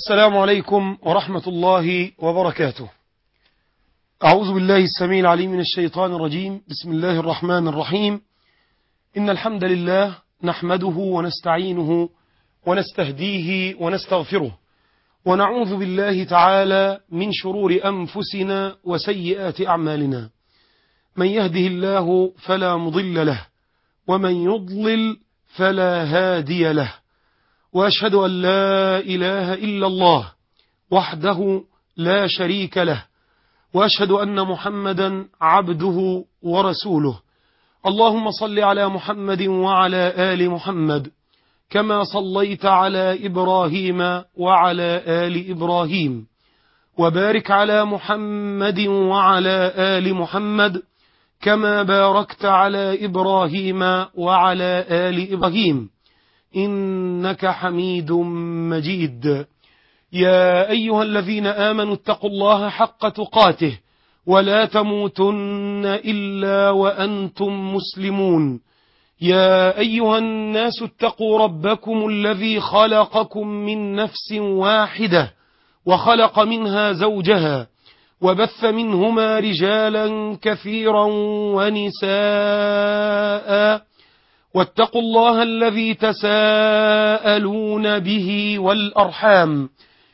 السلام عليكم ورحمة الله وبركاته أعوذ بالله السميع العليم من الشيطان الرجيم بسم الله الرحمن الرحيم إن الحمد لله نحمده ونستعينه ونستهديه ونستغفره ونعوذ بالله تعالى من شرور أنفسنا وسيئات أعمالنا من يهده الله فلا مضل له ومن يضلل فلا هادي له وأشهد أن لا إله إلا الله وحده لا شريك له وأشهد أن محمدا عبده ورسوله اللهم صل على محمد وعلى آل محمد كما صليت على إبراهيم وعلى آل إبراهيم وبارك على محمد وعلى آل محمد كما باركت على إبراهيم وعلى آل إبراهيم إنك حميد مجيد يا أيها الذين آمنوا اتقوا الله حق تقاته ولا تموتن إلا وأنتم مسلمون يا أيها الناس اتقوا ربكم الذي خلقكم من نفس واحدة وخلق منها زوجها وبث منهما رجالا كثيرا ونساء واتقوا الله الذي تساءلون به والأرحام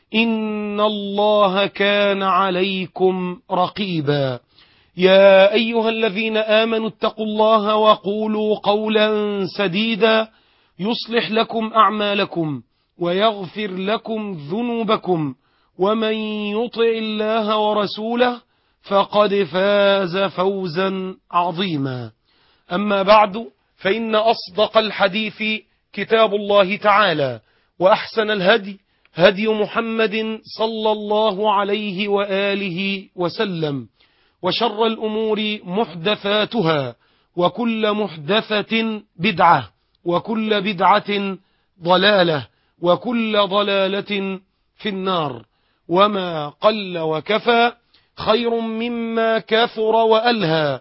إن الله كان عليكم رقيبا يا أيها الذين آمنوا اتقوا الله وقولوا قولا سديدا يصلح لكم أعمالكم ويغفر لكم ذنوبكم ومن يطع الله ورسوله فقد فاز فوزا عظيما أما بعد فإن أصدق الحديث كتاب الله تعالى وأحسن الهدي هدي محمد صلى الله عليه وآله وسلم وشر الأمور محدثاتها وكل محدثة بدعة وكل بدعة ضلالة وكل ضلالة في النار وما قل وكفى خير مما كثر وألهى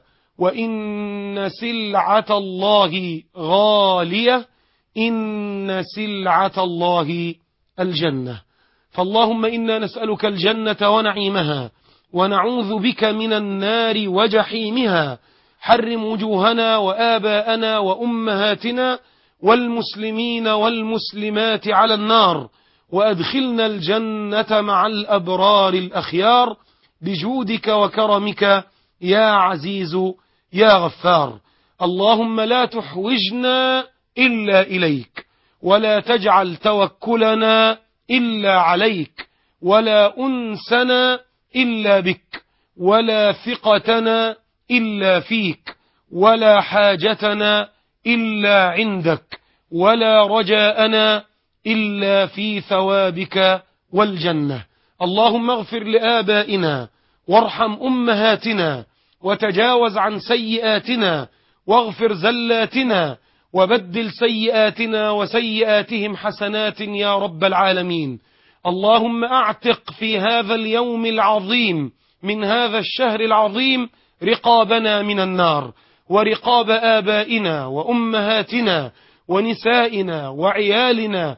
وإن سلعة الله غالية إن سلعة الله الجنة فاللهم إنا نسألك الجنة ونعيمها ونعوذ بك من النار وجحيمها حرم وجوهنا وآباءنا وأمهاتنا والمسلمين والمسلمات على النار وأدخلنا الجنة مع الأبرار الأخيار بجودك وكرمك يا عزيز يا غفار اللهم لا تحوجنا إلا إليك ولا تجعل توكلنا إلا عليك ولا أنسنا إلا بك ولا ثقتنا إلا فيك ولا حاجتنا إلا عندك ولا رجاءنا إلا في ثوابك والجنة اللهم اغفر لآبائنا وارحم أمهاتنا وتجاوز عن سيئاتنا واغفر زلاتنا وبدل سيئاتنا وسيئاتهم حسنات يا رب العالمين اللهم اعتق في هذا اليوم العظيم من هذا الشهر العظيم رقابنا من النار ورقاب آبائنا وأمهاتنا ونسائنا وعيالنا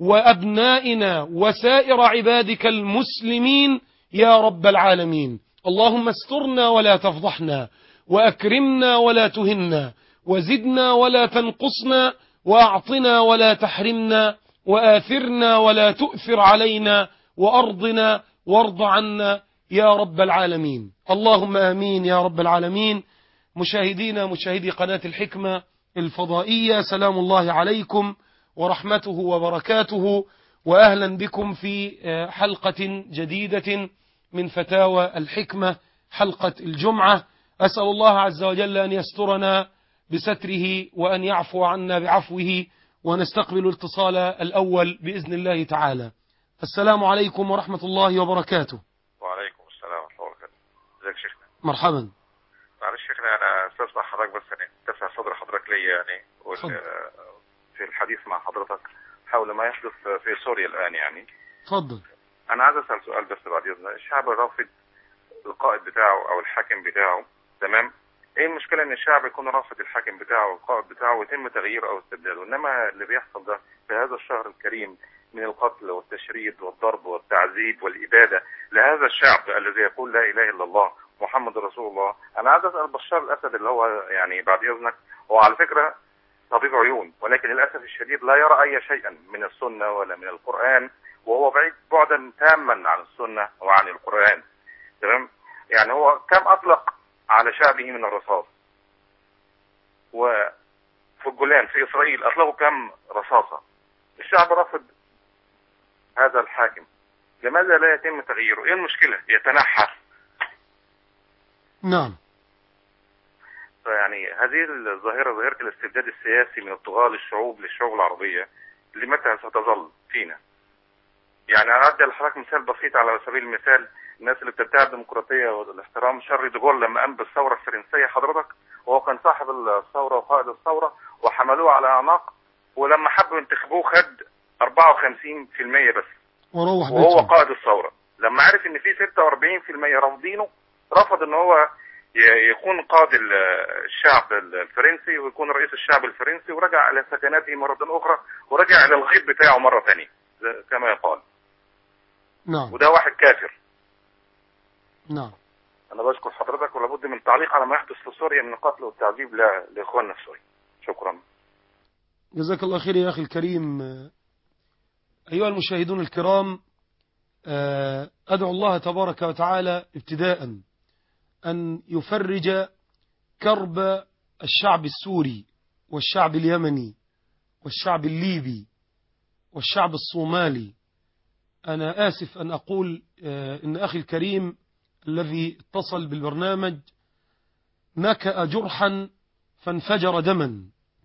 وأبنائنا وسائر عبادك المسلمين يا رب العالمين اللهم استرنا ولا تفضحنا وأكرمنا ولا تهنا وزدنا ولا تنقصنا وأعطنا ولا تحرمنا وآثرنا ولا تؤثر علينا وأرضنا وارض عنا يا رب العالمين اللهم آمين يا رب العالمين مشاهدينا مشاهدي قناة الحكمة الفضائية سلام الله عليكم ورحمته وبركاته وأهلا بكم في حلقة جديدة من فتاوى الحكمة حلقة الجمعة أسأل الله عز وجل أن يسترنا بستره وأن يعفو عنا بعفوه ونستقبل الاتصال الأول بإذن الله تعالى السلام عليكم ورحمة الله وبركاته وعليكم السلام ورحمة الله وبركاته ازيك شيخنا مرحبا معلش شيخنا أنا استسمع حضرتك بس يعني تسع صدر حضرتك ليا يعني وال- اتفضل. في الحديث مع حضرتك حول ما يحدث في سوريا الآن يعني تفضل أنا عايز أسأل سؤال بس بعد إذنك الشعب الرافض القائد بتاعه أو الحاكم بتاعه تمام ايه المشكلة ان الشعب يكون رافض الحاكم بتاعه والقائد بتاعه ويتم تغييره او استبداله انما اللي بيحصل ده في هذا الشهر الكريم من القتل والتشريد والضرب والتعذيب والإبادة لهذا الشعب الذي يقول لا إله إلا الله محمد رسول الله أنا عايز أسأل بشار الأسد اللي هو يعني بعد إذنك هو على فكرة طبيب عيون ولكن للأسف الشديد لا يرى أي شيئا من السنة ولا من القرآن وهو بعيد بعدا تاما عن السنة وعن القرآن تمام يعني هو كم أطلق على شعبه من الرصاص وفي الجولان في إسرائيل أطلقوا كم رصاصة الشعب رفض هذا الحاكم لماذا لا يتم تغييره ايه المشكلة يتنحى نعم فيعني هذه الظاهرة ظاهرة الاستبداد السياسي من الطغاة للشعوب للشعوب العربية لمتى ستظل فينا يعني أنا أدي لحضرتك مثال بسيط على سبيل المثال الناس اللي بتدعي الديمقراطية والاحترام شارل ديغول لما قام بالثورة الفرنسية حضرتك وهو كان صاحب الثورة وقائد الثورة وحملوه على أعناق ولما حبوا ينتخبوه خد 54% بس وروح وهو بيتهم قائد الثورة لما عرف ان في 46% رافضينه رفض ان هو ي- يكون قائد ال- الشعب الفرنسي ويكون رئيس الشعب الفرنسي ورجع الى سكناته مرة اخرى ورجع الى الغيط بتاعه مرة ثانية زي- كما يقال نعم وده واحد كافر نعم انا بشكر حضرتك ولابد من التعليق على ما يحدث في سوريا من القتل والتعذيب ل- لاخواننا في سوريا شكرا جزاك الله خير يا أخي الكريم أيها المشاهدون الكرام آه، أدعو الله تبارك وتعالى ابتداء أن يفرج كرب الشعب السوري والشعب اليمني والشعب الليبي والشعب الصومالي أنا آسف أن أقول آه، إن أخي الكريم الذي اتصل بالبرنامج نكأ جرحا فانفجر دما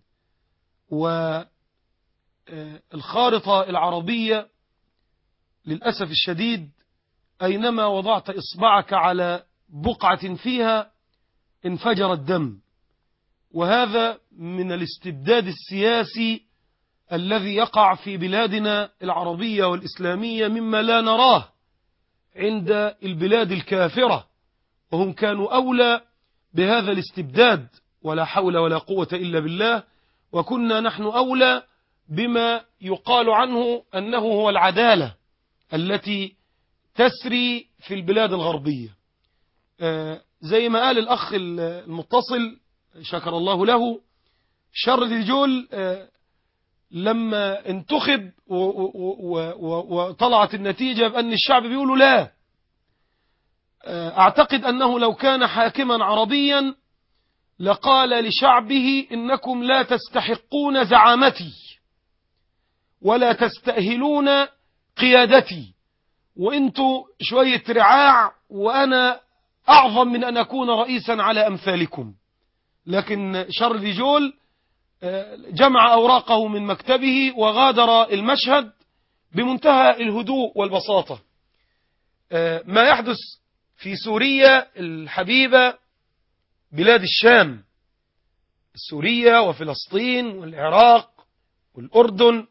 والخارطة العربية للأسف الشديد أينما وضعت إصبعك على بقعة فيها انفجر الدم وهذا من الاستبداد السياسي الذي يقع في بلادنا العربية والإسلامية مما لا نراه عند البلاد الكافرة وهم كانوا أولى بهذا الاستبداد ولا حول ولا قوة إلا بالله وكنا نحن أولى بما يقال عنه أنه هو العدالة التي تسري في البلاد الغربية آه، زي ما قال الأخ المتصل شكر الله له شر الجول آه، لما انتخب و- و- و- و- وطلعت النتيجة بأن الشعب بيقولوا لا آه، أعتقد أنه لو كان حاكما عربيا لقال لشعبه إنكم لا تستحقون زعامتي ولا تستأهلون قيادتي وانتوا شوية رعاع وأنا أعظم من أن أكون رئيسا على أمثالكم لكن شارل جول آه، جمع أوراقه من مكتبه وغادر المشهد بمنتهى الهدوء والبساطة آه، ما يحدث في سوريا الحبيبة بلاد الشام سوريا وفلسطين والعراق والأردن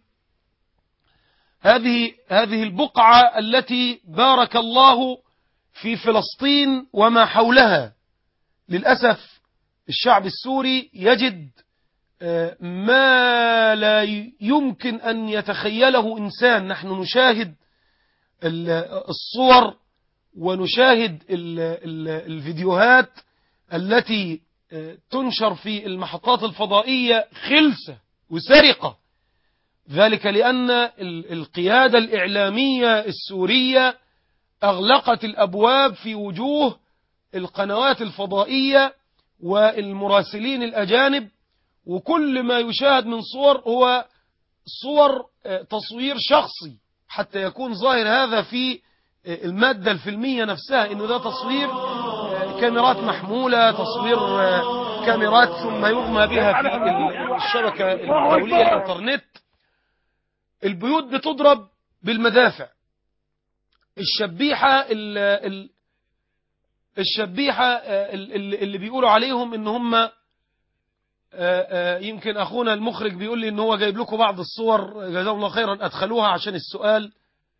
هذه هذه البقعة التي بارك الله في فلسطين وما حولها للأسف الشعب السوري يجد آه، ما لا يمكن أن يتخيله إنسان نحن نشاهد ال- الصور ونشاهد ال- ال- الفيديوهات التي آه، تنشر في المحطات الفضائية خلسة وسرقة ذلك لأن ال- القيادة الإعلامية السورية أغلقت الأبواب في وجوه القنوات الفضائية والمراسلين الأجانب وكل ما يشاهد من صور هو صور آه، تصوير شخصي حتى يكون ظاهر هذا في آه، المادة الفيلمية نفسها انه ده تصوير آه، كاميرات محمولة تصوير آه، كاميرات ثم يغمى بها في ال- الشبكة الدولية الانترنت البيوت بتضرب بالمدافع الشبيحة ال ال الشبيحة آه، ال- ال- اللي بيقولوا عليهم ان هم آه، آه، يمكن اخونا المخرج بيقول لي ان هو جايب لكم بعض الصور جزاهم الله خيرا ادخلوها عشان السؤال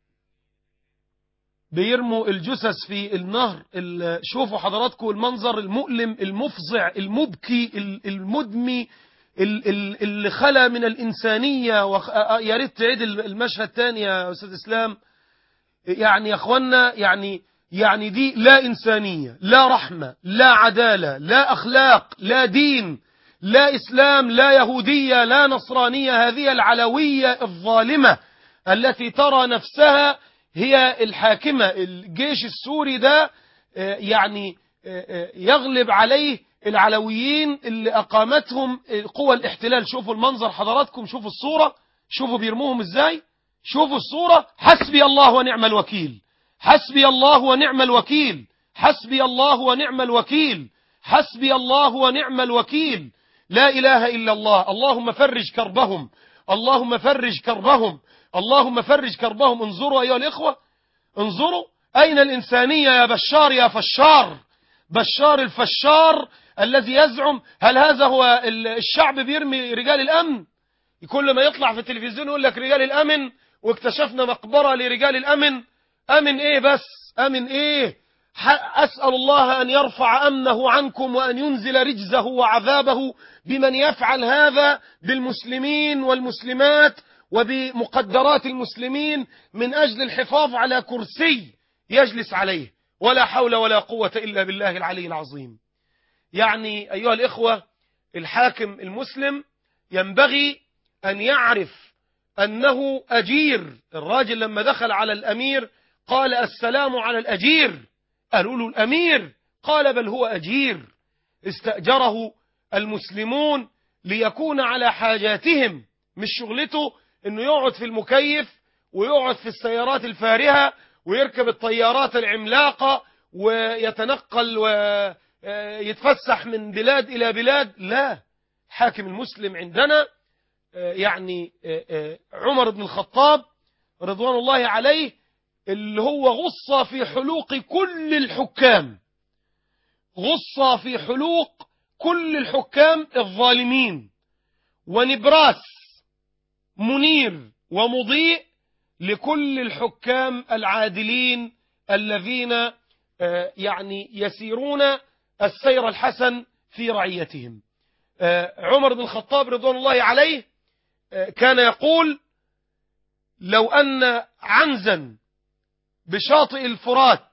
بيرموا الجثث في النهر ال- شوفوا حضراتكم المنظر المؤلم المفظع المبكي ال- المدمي ال- ال- اللي خلى من الإنسانية وخ... آه، آه، يا ريت تعيد المشهد تاني يا أستاذ إسلام يعني يا أخوانا يعني يعني دي لا إنسانية لا رحمة لا عدالة لا أخلاق لا دين لا إسلام لا يهودية لا نصرانية هذه العلوية الظالمة التي ترى نفسها هي الحاكمة الجيش السوري ده آه، يعني آه، آه، يغلب عليه العلويين اللي أقامتهم قوى الاحتلال شوفوا المنظر حضراتكم شوفوا الصورة شوفوا بيرموهم ازاي شوفوا الصورة حسبي الله ونعم الوكيل حسبي الله ونعم الوكيل حسبي الله ونعم الوكيل حسبي الله ونعم الوكيل لا إله إلا الله اللهم فرج كربهم اللهم فرج كربهم اللهم فرج كربهم انظروا أيها الإخوة انظروا أين الإنسانية يا بشار يا فشار بشار الفشار الذي يزعم هل هذا هو ال- الشعب بيرمي رجال الأمن كل ما يطلع في التلفزيون يقول لك رجال الأمن واكتشفنا مقبرة لرجال الأمن أمن إيه بس أمن إيه ح- أسأل الله أن يرفع أمنه عنكم وأن ينزل رجزه وعذابه بمن يفعل هذا بالمسلمين والمسلمات وبمقدرات المسلمين من أجل الحفاظ على كرسي يجلس عليه ولا حول ولا قوة إلا بالله العلي العظيم يعني أيها الإخوة الحاكم المسلم ينبغي أن يعرف أنه أجير الراجل لما دخل على الأمير قال السلام على الأجير قالوا له الأمير قال بل هو أجير استأجره المسلمون ليكون على حاجاتهم مش شغلته انه يقعد في المكيف ويقعد في السيارات الفارهة ويركب الطيارات العملاقة ويتنقل ويتفسح من بلاد إلى بلاد لا حاكم المسلم عندنا آه، يعني آه، آه، عمر بن الخطاب رضوان الله عليه اللي هو غصة في حلوق كل الحكام غصة في حلوق كل الحكام الظالمين ونبراس منير ومضيء لكل الحكام العادلين الذين آه، يعني يسيرون السير الحسن في رعيتهم آه، عمر بن الخطاب رضوان الله عليه آه، كان يقول لو أن عنزا بشاطئ الفرات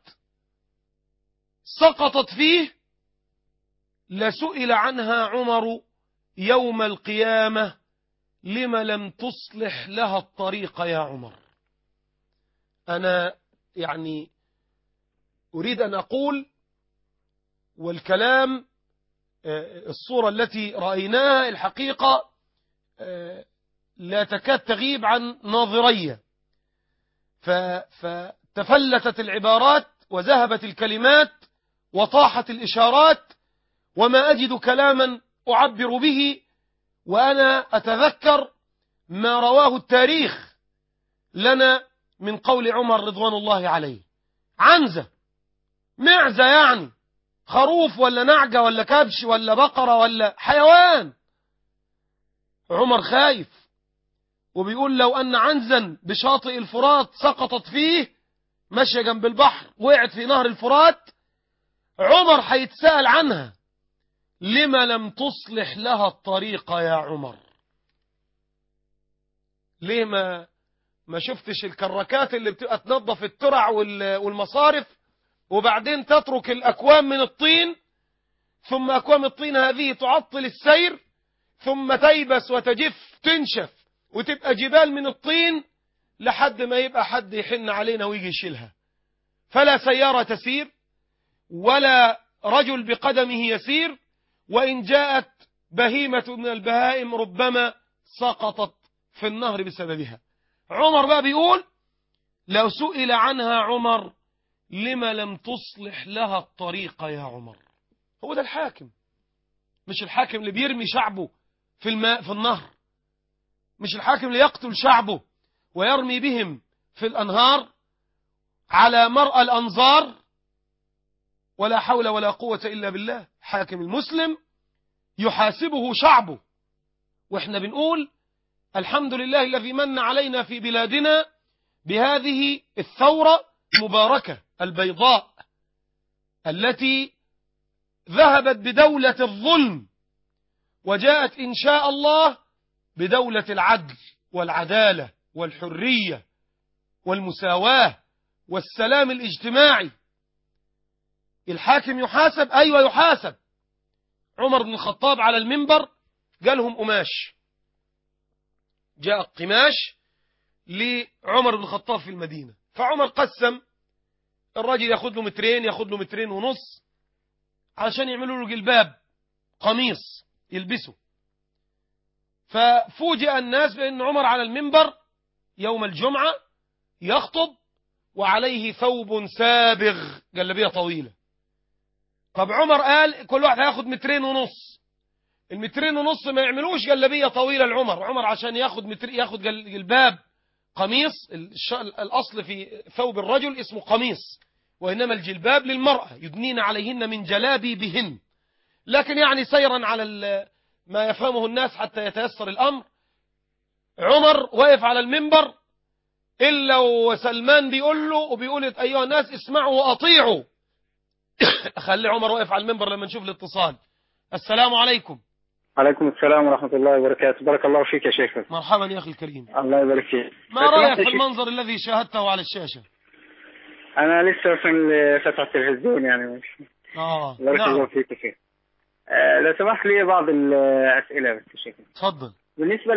سقطت فيه لسئل عنها عمر يوم القيامة لم لم تصلح لها الطريق يا عمر أنا يعني أريد أن أقول والكلام آه، الصورة التي رأيناها الحقيقة آه، لا تكاد تغيب عن ناظري ف- فتفلتت العبارات وذهبت الكلمات وطاحت الإشارات وما أجد كلاما أعبر به وأنا أتذكر ما رواه التاريخ لنا من قول عمر رضوان الله عليه عنزة معزة يعني خروف ولا نعجة ولا كبش ولا بقرة ولا حيوان عمر خايف وبيقول لو أن عنزا بشاطئ الفرات سقطت فيه ماشية جنب البحر وقعت في نهر الفرات عمر هيتسأل عنها لما لم تصلح لها الطريق يا عمر ليه ما ما شفتش الكركات اللي بتبقى تنظف الترع وال- والمصارف وبعدين تترك الأكوام من الطين ثم أكوام الطين هذه تعطل السير ثم تيبس وتجف تنشف وتبقى جبال من الطين لحد ما يبقى حد يحن علينا ويجي يشيلها فلا سيارة تسير ولا رجل بقدمه يسير وإن جاءت بهيمة من البهائم ربما سقطت في النهر بسببها عمر بقى بيقول لو سئل عنها عمر لما لم تصلح لها الطريق يا عمر هو ده الحاكم مش الحاكم اللي بيرمي شعبه في الماء في النهر مش الحاكم اللي يقتل شعبه ويرمي بهم في الأنهار على مرأى الأنظار ولا حول ولا قوة إلا بالله حاكم المسلم يحاسبه شعبه واحنا بنقول الحمد لله الذي من علينا في بلادنا بهذه الثورة المباركة البيضاء التي ذهبت بدولة الظلم وجاءت إن شاء الله بدولة العدل والعدالة والحرية والمساواة والسلام الاجتماعي الحاكم يحاسب أيوة يحاسب عمر بن الخطاب على المنبر قالهم قماش جاء قماش لعمر بن الخطاب في المدينة فعمر قسم الراجل ياخد له مترين ياخد له مترين ونص عشان يعملوا له جلباب قميص يلبسه ففوجئ الناس بأن عمر على المنبر يوم الجمعة يخطب وعليه ثوب سابغ جلبية طويلة طب عمر قال كل واحد هياخد مترين ونص المترين ونص ما يعملوش جلبية طويلة لعمر عمر عشان ياخد متر ياخد جلباب قميص الأصل في ثوب الرجل اسمه قميص وإنما الجلباب للمرأة يدنين عليهن من جلابي بهن لكن يعني سيرا على ما يفهمه الناس حتى يتيسر الأمر عمر واقف على المنبر إلا وسلمان بيقول له وبيقول أيها الناس اسمعوا وأطيعوا خلي عمر واقف على المنبر لما نشوف الاتصال السلام عليكم عليكم السلام ورحمة الله وبركاته بارك الله فيك يا شيخ مرحبا يا أخي الكريم الله يبارك فيك ما رأيك في المنظر الذي شاهدته على الشاشة أنا لسه في فتح التلفزيون يعني مش آه بارك نعم الله فيك يا شيخ آه، لو سمحت لي بعض الأسئلة بس يا شيخ تفضل بالنسبة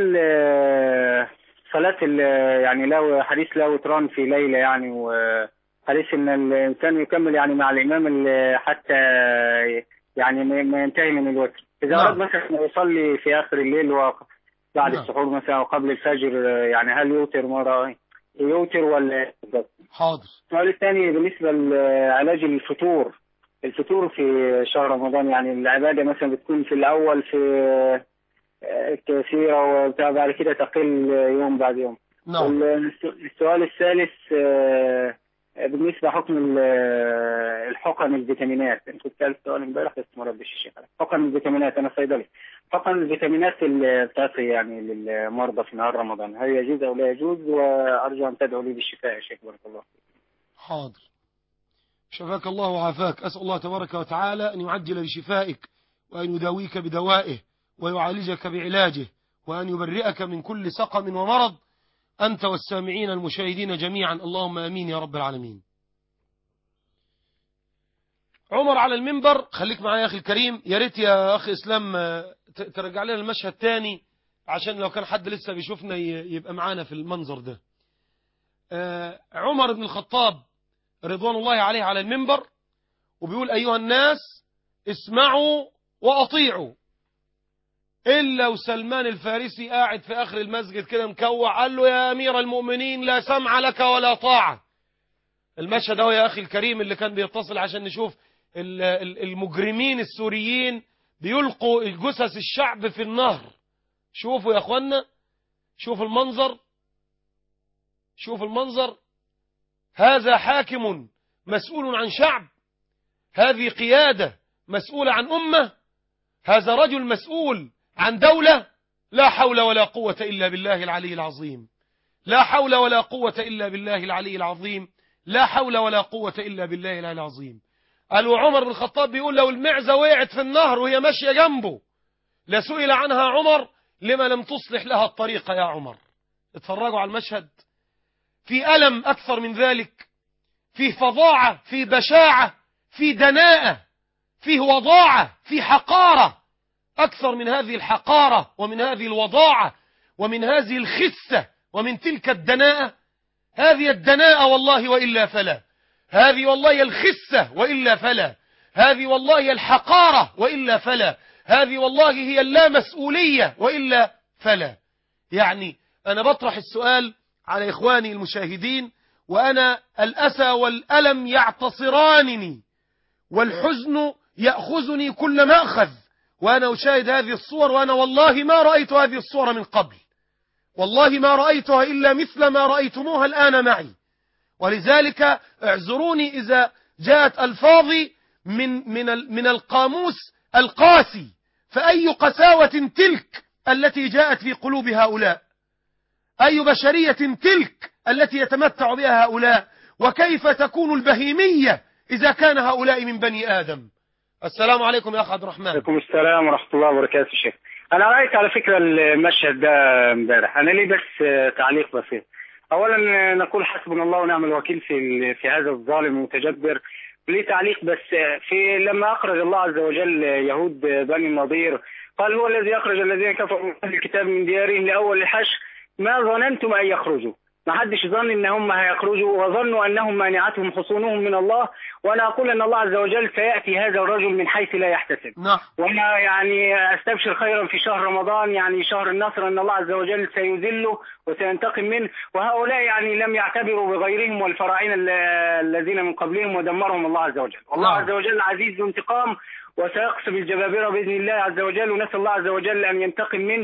لصلاة ال- يعني لو حديث لا وتران في ليلة يعني وحديث إن الإنسان يكمل يعني مع الإمام ال- حتى يعني ما ما ينتهي من الوتر إذا نعم. أراد مثلا يصلي في آخر الليل وبعد نعم. السحور مثلا وقبل الفجر يعني هل يوتر مرة يوتر ولا إيه بالضبط؟ حاضر السؤال الثاني بالنسبة لعلاج الفتور الفتور في شهر رمضان يعني العبادة مثلا بتكون في الأول في آه، كثيرة وبتاع بعد كده تقل يوم بعد يوم نعم والس- السؤال الثالث آه، بالنسبة حكم ال- الحقن الفيتامينات أنا كنت سألت سؤال امبارح بس ما ردش الشيخ عليه. حقن الفيتامينات أنا صيدلي حقن الفيتامينات اللي بتعطي يعني للمرضى في نهار رمضان هل يجوز أو لا يجوز وأرجو أن تدعو لي بالشفاء يا شيخ بارك الله حاضر شفاك الله وعافاك أسأل الله تبارك وتعالى أن يعجل بشفائك وأن يداويك بدوائه ويعالجك بعلاجه وأن يبرئك من كل سقم ومرض أنت والسامعين المشاهدين جميعا اللهم أمين يا رب العالمين عمر على المنبر خليك معايا يا أخي الكريم يا ريت يا أخي إسلام آه، ت- ترجع لنا المشهد تاني عشان لو كان حد لسه بيشوفنا ي- يبقى معانا في المنظر ده آه، عمر بن الخطاب رضوان الله عليه على المنبر وبيقول أيها الناس اسمعوا وأطيعوا إلا وسلمان الفارسي قاعد في آخر المسجد كده مكوع قال له يا أمير المؤمنين لا سمع لك ولا طاعة المشهد هو يا أخي الكريم اللي كان بيتصل عشان نشوف ال- ال- المجرمين السوريين بيلقوا جثث الشعب في النهر شوفوا يا أخوانا شوف المنظر شوف المنظر هذا حاكم مسؤول عن شعب هذه قيادة مسؤولة عن أمة هذا رجل مسؤول عن دولة لا حول ولا قوة إلا بالله العلي العظيم لا حول ولا قوة إلا بالله العلي العظيم لا حول ولا قوة إلا بالله العلي العظيم قالوا عمر بن الخطاب بيقول لو المعزة وقعت في النهر وهي ماشية جنبه لسئل عنها عمر لما لم تصلح لها الطريقة يا عمر اتفرجوا على المشهد في ألم أكثر من ذلك فيه فظاعة في بشاعة في دناءة فيه وضاعة في حقارة أكثر من هذه الحقارة ومن هذه الوضاعة ومن هذه الخسة ومن تلك الدناءة هذه الدناءة والله وإلا فلا هذه والله الخسة وإلا فلا هذه والله الحقارة وإلا فلا هذه والله هي اللامسؤولية وإلا فلا يعني أنا بطرح السؤال على إخواني المشاهدين وأنا الأسى والألم يعتصرانني والحزن يأخذني كل مأخذ وأنا أشاهد هذه الصور وأنا والله ما رأيت هذه الصور من قبل والله ما رأيتها إلا مثل ما رأيتموها الآن معي ولذلك اعذروني إذا جاءت ألفاظي من, من, ال- من القاموس القاسي فأي قساوة تلك التي جاءت في قلوب هؤلاء أي بشرية تلك التي يتمتع بها هؤلاء وكيف تكون البهيمية إذا كان هؤلاء من بني آدم السلام عليكم يا أخ عبد الرحمن عليكم السلام ورحمة الله وبركاته شيخ انا رايت على فكره المشهد ده امبارح انا ليه بس آه، تعليق بسيط اولا آه، نقول حسبنا الله ونعم الوكيل في ال- في هذا الظالم المتجبر ليه تعليق بس آه، في لما اخرج الله عز وجل آه، يهود آه، بني النضير قال هو الذي اخرج الذين كفروا من اهل الكتاب من ديارهم لاول الحشر ما ظننتم ان يخرجوا ما حدش ظن ان هم هيخرجوا وظنوا انهم مانعتهم حصونهم من الله وانا اقول ان الله عز وجل سياتي هذا الرجل من حيث لا يحتسب نعم وانا يعني استبشر خيرا في شهر رمضان يعني شهر النصر ان الله عز وجل سيذله وسينتقم منه وهؤلاء يعني لم يعتبروا بغيرهم والفراعنه ال- الذين من قبلهم ودمرهم الله عز وجل والله نعم. عز وجل عزيز ذو انتقام وسيقصف الجبابرة بإذن الله عز وجل ونسأل الله عز وجل أن ينتقم منه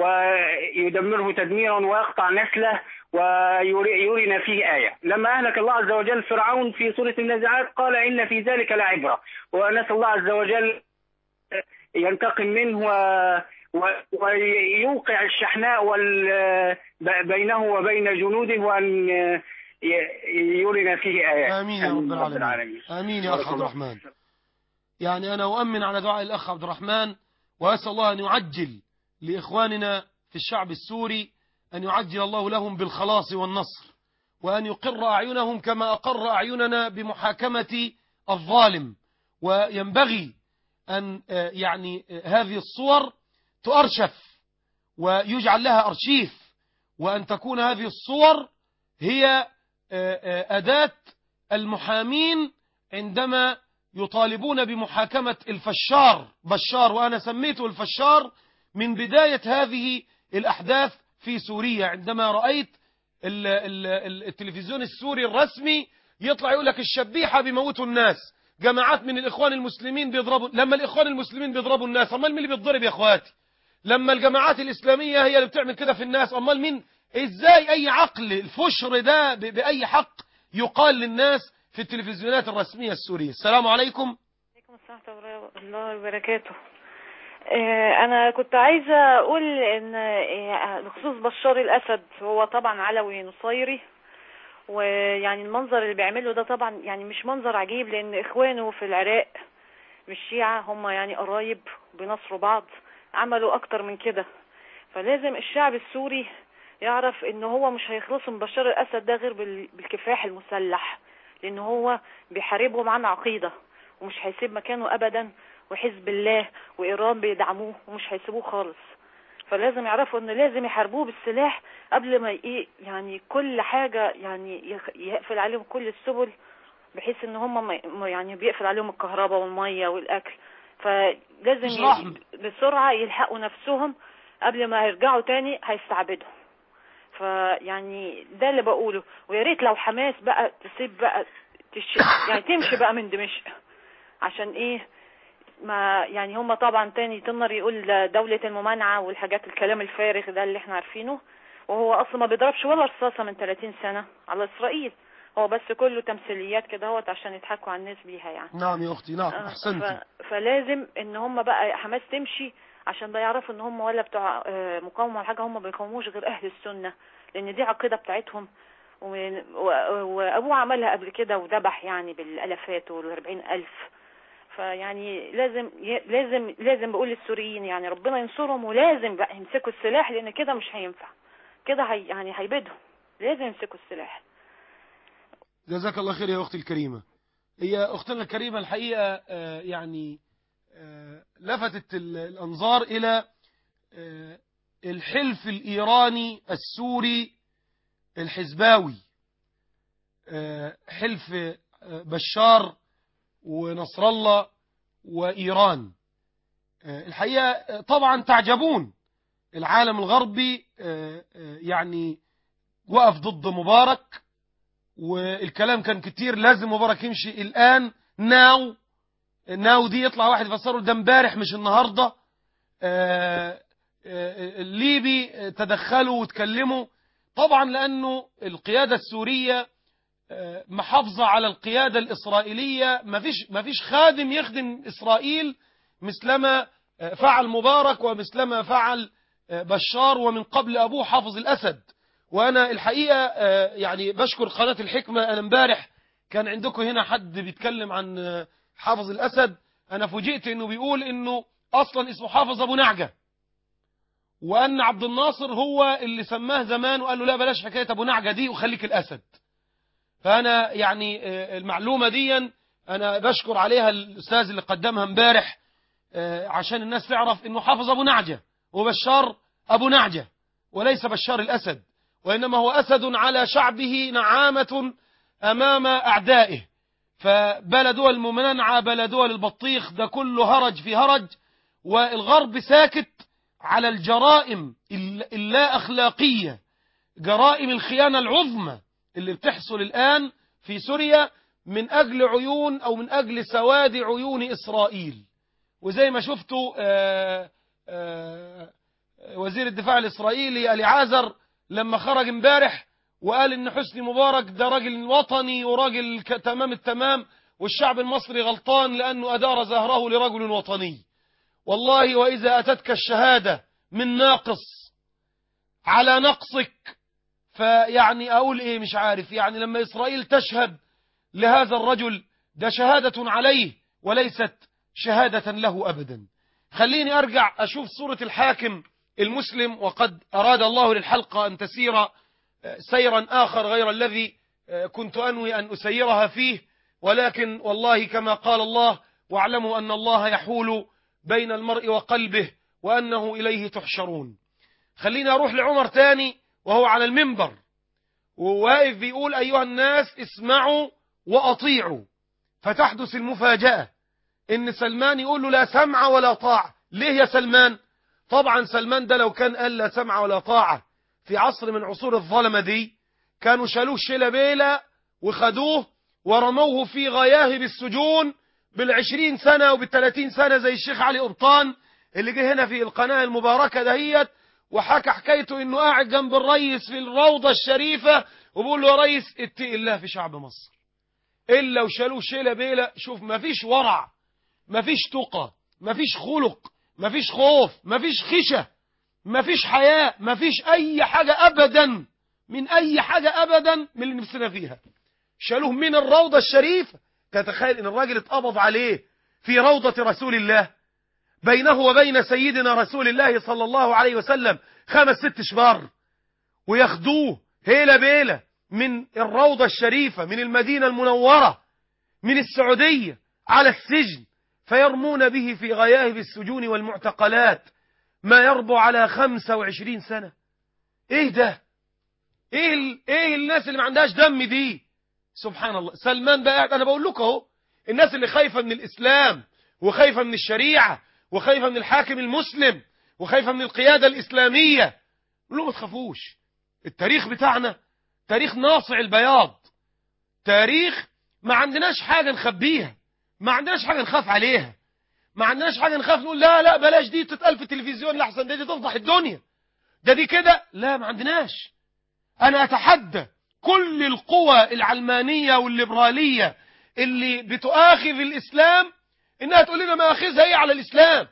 ويدمره تدميرا ويقطع نسله ويرينا فيه آية لما أهلك الله عز وجل فرعون في سورة النازعات قال إن في ذلك لعبرة ونسأل الله عز وجل ينتقم منه و... و... ويوقع الشحناء وال... ب- بينه وبين جنوده وأن ي- يرنا فيه آيات آمين يا رب العالمين آمين يا أخ عبد الرحمن يعني أنا أؤمن على دعاء الأخ عبد الرحمن وأسأل الله أن يعجل لإخواننا في الشعب السوري أن يعجل الله لهم بالخلاص والنصر وأن يقر أعينهم كما أقر أعيننا بمحاكمة الظالم وينبغي أن آه، يعني آه، هذه الصور تؤرشف ويجعل لها أرشيف وأن تكون هذه الصور هي آه، آه، أداة المحامين عندما يطالبون بمحاكمة الفشار بشار وأنا سميته الفشار من بداية هذه الأحداث في سوريا عندما رأيت ال- ال- ال- التلفزيون السوري الرسمي يطلع يقول لك الشبيحة بيموتوا الناس جماعات من الإخوان المسلمين بيضربوا لما الإخوان المسلمين بيضربوا الناس أمال مين اللي بيتضرب يا أخواتي لما الجماعات الإسلامية هي اللي بتعمل كده في الناس أمال مين إزاي أي عقل الفشر ده ب- بأي حق يقال للناس في التلفزيونات الرسمية السورية السلام عليكم عليكم السلام ورحمة الله وبركاته آه، أنا كنت عايزة أقول إن آه، بخصوص بشار الأسد هو طبعا علوي نصيري ويعني المنظر اللي بيعمله ده طبعا يعني مش منظر عجيب لأن إخوانه في العراق بالشيعة هم يعني قرايب بينصروا بعض عملوا أكتر من كده فلازم الشعب السوري يعرف إن هو مش هيخلصوا من بشار الأسد ده غير بال- بالكفاح المسلح لأن هو بيحاربهم عن عقيدة ومش هيسيب مكانه ابدا وحزب الله وايران بيدعموه ومش هيسيبوه خالص فلازم يعرفوا ان لازم يحاربوه بالسلاح قبل ما ايه يعني كل حاجه يعني يخ- يقفل عليهم كل السبل بحيث ان هم ما- ما يعني بيقفل عليهم الكهرباء والميه والاكل فلازم مش ي- رحم. بسرعه يلحقوا نفسهم قبل ما يرجعوا تاني هيستعبدهم فيعني ده اللي بقوله ويا ريت لو حماس بقى تسيب بقى تش... يعني تمشي بقى من دمشق عشان ايه ما يعني هم طبعا تاني تنر يقول دولة الممانعة والحاجات الكلام الفارغ ده اللي احنا عارفينه وهو اصلا ما بيضربش ولا رصاصة من 30 سنة على اسرائيل هو بس كله تمثيليات كده هوت عشان يضحكوا على الناس بيها يعني نعم يا أختي نعم آه، أحسنتي ف... فلازم ان هم بقى حماس تمشي عشان بقى يعرفوا ان هم ولا بتوع آه، مقاومه ولا حاجه هم ما بيقاوموش غير اهل السنه لان دي عقيده بتاعتهم و- و- وابوه عملها قبل كده وذبح يعني بالالافات والاربعين الف فيعني لازم ي- لازم لازم بقول للسوريين يعني ربنا ينصرهم ولازم بقى يمسكوا السلاح لان كده مش هينفع كده هي يعني هيبيدهم لازم يمسكوا السلاح جزاك الله خير يا أختي الكريمة هي أختنا الكريمة الحقيقة آه، يعني آه، لفتت ال- الأنظار إلى آه، الحلف الإيراني السوري الحزباوي آه، حلف آه، بشار ونصر الله وإيران آه، الحقيقة آه، طبعا تعجبون العالم الغربي آه، آه، يعني وقف ضد مبارك والكلام كان كتير لازم مبارك يمشي الآن ناو ناو دي يطلع واحد يفسره ده امبارح مش النهاردة آه، آه، الليبي آه، تدخلوا وتكلموا طبعا لأنه القيادة السورية آه، محافظة على القيادة الإسرائيلية ما فيش, ما فيش خادم يخدم إسرائيل مثلما آه، فعل مبارك ومثلما فعل آه، بشار ومن قبل أبوه حافظ الأسد وأنا الحقيقة آه، يعني بشكر قناة الحكمة أنا امبارح كان عندكم هنا حد بيتكلم عن آه، حافظ الأسد أنا فوجئت إنه بيقول إنه أصلا اسمه حافظ أبو نعجة وأن عبد الناصر هو اللي سماه زمان وقال له لا بلاش حكاية أبو نعجة دي وخليك الأسد فأنا يعني آه، المعلومة دي أنا بشكر عليها الأستاذ اللي قدمها امبارح آه، عشان الناس تعرف أنه حافظ أبو نعجة وبشار أبو نعجة وليس بشار الأسد وإنما هو أسد على شعبه نعامة أمام أعدائه فبلا دول الممنعة بلا دول البطيخ ده كله هرج في هرج والغرب ساكت على الجرائم الل- اللا أخلاقية جرائم الخيانة العظمى اللي بتحصل الآن في سوريا من أجل عيون أو من أجل سواد عيون إسرائيل وزي ما شفتوا آه، آه، وزير الدفاع الإسرائيلي اليعازر لما خرج امبارح وقال إن حسني مبارك ده راجل وطني وراجل ك- تمام التمام والشعب المصري غلطان لأنه أدار زهره لرجل وطني والله وإذا أتتك الشهادة من ناقص على نقصك فيعني أقول إيه مش عارف يعني لما إسرائيل تشهد لهذا الرجل ده شهادة عليه وليست شهادة له أبدا خليني أرجع أشوف صورة الحاكم المسلم وقد أراد الله للحلقة أن تسير آه، سيرا آخر غير الذي آه، كنت أنوي أن أسيرها فيه ولكن والله كما قال الله واعلموا أن الله يحول بين المرء وقلبه وأنه إليه تحشرون خليني أروح لعمر تاني وهو على المنبر وواقف بيقول أيها الناس اسمعوا وأطيعوا فتحدث المفاجأة إن سلمان يقول له لا سمع ولا طاعة ليه يا سلمان طبعا سلمان ده لو كان قال لا سمع ولا طاعة في عصر من عصور الظلمة دي كانوا شالوه شيلة بيلة وخدوه ورموه في غياهب السجون بالعشرين سنة وبالثلاثين سنة زي الشيخ علي قبطان اللي جه هنا في القناة المباركة دهيت وحكى حكايته انه قاعد جنب الريس في الروضة الشريفة وبيقول له يا ريس اتقي الله في شعب مصر الا وشالوه شيلة بيلة شوف مفيش ورع مفيش تقى مفيش خلق مفيش خوف مفيش خشة مفيش حياة مفيش اي حاجة ابدا من اي حاجة ابدا من اللي نفسنا فيها شالوه من الروضة الشريفة تتخيل ان الراجل اتقبض عليه في روضة رسول الله بينه وبين سيدنا رسول الله صلى الله عليه وسلم خمس ست شبار وياخدوه هيلة بيلة من الروضة الشريفة من المدينة المنورة من السعودية على السجن فيرمون به في غياهب السجون والمعتقلات ما يربو على خمسة وعشرين سنة ايه ده ايه, ال... ايه الناس اللي ما عندهاش دم دي سبحان الله سلمان بقى قاعد انا بقول لكم اهو الناس اللي خايفة من الاسلام وخايفة من الشريعة وخايفة من الحاكم المسلم وخايفة من القيادة الإسلامية قول له ما تخافوش التاريخ بتاعنا تاريخ ناصع البياض تاريخ ما عندناش حاجة نخبيها ما عندناش حاجة نخاف عليها ما عندناش حاجة نخاف نقول لا لا بلاش دي تتقال في التلفزيون لحسن دي, دي تفضح الدنيا ده دي كده لا ما عندناش أنا أتحدى كل القوى العلمانية والليبرالية اللي بتؤاخذ الإسلام إنها تقول لنا مآخذها إيه على الإسلام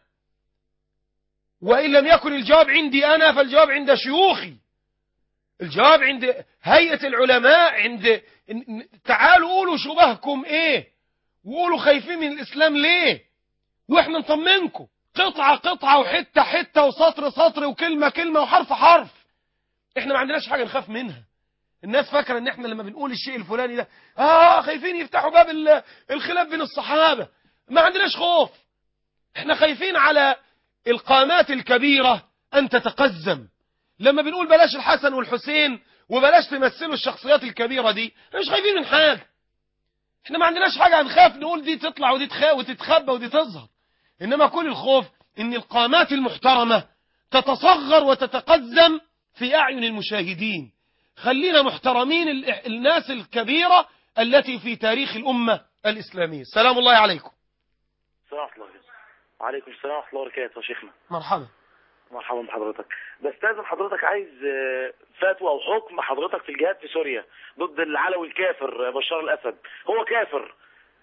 وإن لم يكن الجواب عندي أنا فالجواب عند شيوخي الجواب عند هيئة العلماء عند تعالوا قولوا شبهكم إيه وقولوا خايفين من الإسلام ليه وإحنا نطمنكم قطعة قطعة وحتة حتة وسطر سطر وكلمة كلمة وحرف حرف إحنا ما عندناش حاجة نخاف منها الناس فاكرة ان احنا لما بنقول الشيء الفلاني ده اه خايفين يفتحوا باب الخلاف بين الصحابة ما عندناش خوف احنا خايفين على القامات الكبيرة ان تتقزم لما بنقول بلاش الحسن والحسين وبلاش تمثلوا الشخصيات الكبيرة دي احنا مش خايفين من حاجة احنا ما عندناش حاجة هنخاف نقول دي تطلع ودي تخاف وتتخبى ودي تظهر انما كل الخوف ان القامات المحترمة تتصغر وتتقزم في اعين المشاهدين خلينا محترمين الناس الكبيرة التي في تاريخ الأمة الإسلامية السلام الله عليكم السلام ورحمة الله وعليكم السلام ورحمة الله وبركاته يا شيخنا مرحبا مرحبا بحضرتك بستاذن حضرتك عايز فتوى أو حكم حضرتك في الجهاد في سوريا ضد العلوي الكافر بشار الأسد هو كافر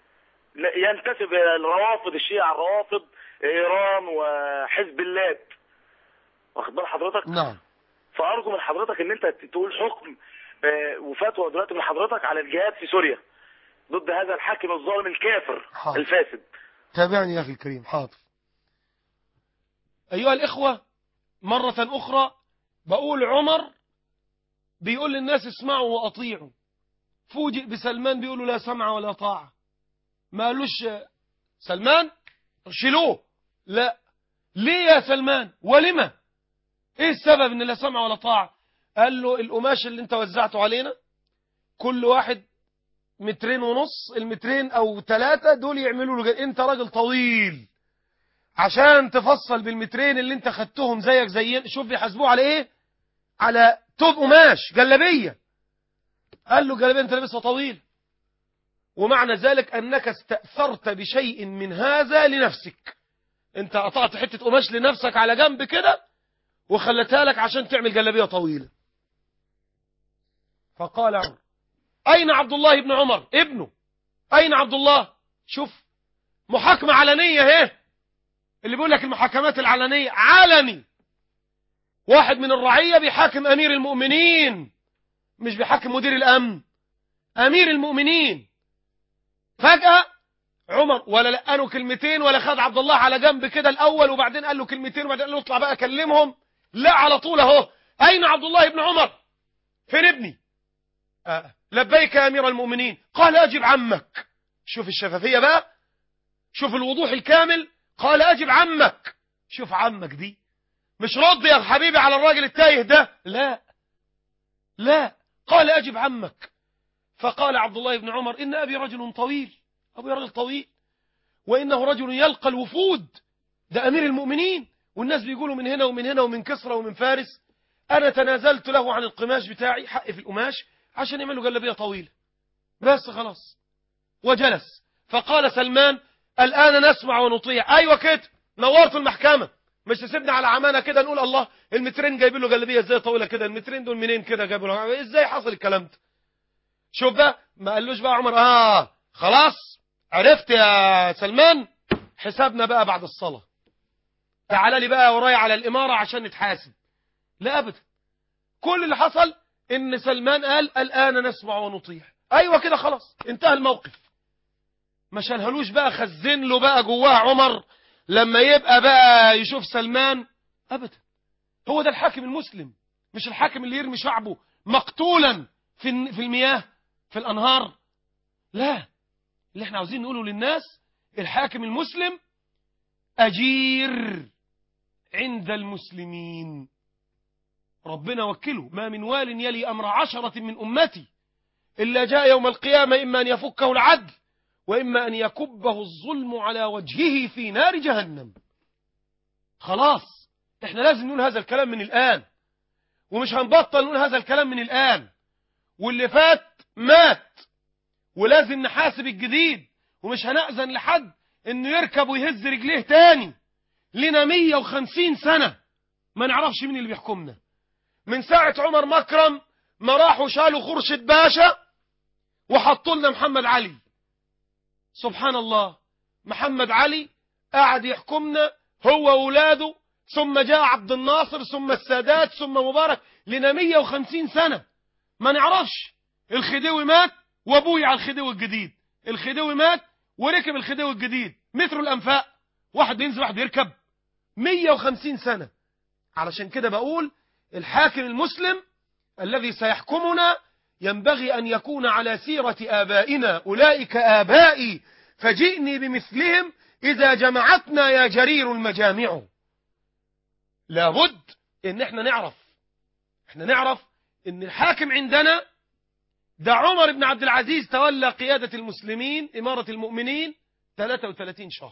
ينتسب إلى الروافض الشيعة الروافض إيران وحزب اللات واخد بال حضرتك نعم فارجو من حضرتك ان انت تقول حكم وفتوى دلوقتي من حضرتك على الجهاد في سوريا ضد هذا الحاكم الظالم الكافر حاضر. الفاسد تابعني يا أخي الكريم حاضر أيها الإخوة مرة أخرى بقول عمر بيقول للناس اسمعوا وأطيعوا فوجئ بسلمان بيقولوا لا سمع ولا طاعة ما قالوش سلمان شيلوه لا ليه يا سلمان ولما ايه السبب ان لا سمع ولا طاعة قال له القماش اللي انت وزعته علينا كل واحد مترين ونص المترين او ثلاثة دول يعملوا له جل... انت راجل طويل عشان تفصل بالمترين اللي انت خدتهم زيك زي شوف بيحاسبوه على ايه على توب قماش جلبية قال له جلبية انت لابسها طويل ومعنى ذلك انك استأثرت بشيء من هذا لنفسك انت قطعت حتة قماش لنفسك على جنب كده وخلتها لك عشان تعمل جلبية طويلة فقال عمر أين عبد الله بن عمر ابنه أين عبد الله شوف محاكمة علنية اهي اللي بيقول لك المحاكمات العلنية علني واحد من الرعية بيحاكم أمير المؤمنين مش بيحاكم مدير الأمن أمير المؤمنين فجأة عمر ولا لقانه كلمتين ولا خد عبد الله على جنب كده الأول وبعدين قال له كلمتين وبعدين قال له اطلع بقى كلمهم لا على طول اهو أين عبد الله بن عمر فين ابني آه. لبيك يا أمير المؤمنين قال أجب عمك شوف الشفافية بقى شوف الوضوح الكامل قال أجب عمك شوف عمك دي مش رد يا حبيبي على الراجل التايه ده لا لا قال أجب عمك فقال عبد الله بن عمر إن أبي رجل طويل أبي رجل طويل وإنه رجل يلقى الوفود ده أمير المؤمنين والناس بيقولوا من هنا ومن هنا ومن كسرى ومن فارس أنا تنازلت له عن القماش بتاعي حقي في القماش عشان يعملوا جلبية طويلة بس خلاص وجلس فقال سلمان الآن نسمع ونطيع أيوة كده نورت المحكمة مش تسيبنا على عمانة كده نقول الله المترين جايبين له جلبية ازاي طويلة كده المترين دول منين كده جايبوا له ازاي حصل الكلام ده شوف بقى ما قالوش بقى عمر اه خلاص عرفت يا سلمان حسابنا بقى بعد الصلاة تعال لي بقى ورايا على الإمارة عشان نتحاسب لا أبدا كل اللي حصل إن سلمان قال الآن نسمع ونطيع أيوة كده خلاص انتهى الموقف ما شالهلوش بقى خزن له بقى جواه عمر لما يبقى بقى يشوف سلمان أبدا هو ده الحاكم المسلم مش الحاكم اللي يرمي شعبه مقتولا في في المياه في الأنهار لا اللي احنا عاوزين نقوله للناس الحاكم المسلم أجير عند المسلمين ربنا وكله ما من وال يلي أمر عشرة من أمتي إلا جاء يوم القيامة إما أن يفكه العدل وإما أن يكبه الظلم على وجهه في نار جهنم خلاص احنا لازم نقول هذا الكلام من الآن ومش هنبطل نقول هذا الكلام من الآن واللي فات مات ولازم نحاسب الجديد ومش هنأذن لحد انه يركب ويهز رجليه تاني لنا 150 سنة ما نعرفش مين اللي بيحكمنا من ساعة عمر مكرم ما راحوا شالوا خرشد باشا وحطوا لنا محمد علي سبحان الله محمد علي قاعد يحكمنا هو وولاده ثم جاء عبد الناصر ثم السادات ثم مبارك لنا 150 سنة ما نعرفش الخديوي مات وابوي على الخديوي الجديد الخديوي مات وركب الخديوي الجديد متر الأنفاق واحد ينزل واحد يركب 150 سنة علشان كده بقول الحاكم المسلم الذي سيحكمنا ينبغي أن يكون على سيرة آبائنا أولئك آبائي فجئني بمثلهم إذا جمعتنا يا جرير المجامع لابد ان احنا نعرف احنا نعرف ان الحاكم عندنا ده عمر بن عبد العزيز تولى قيادة المسلمين إمارة المؤمنين 33 شهر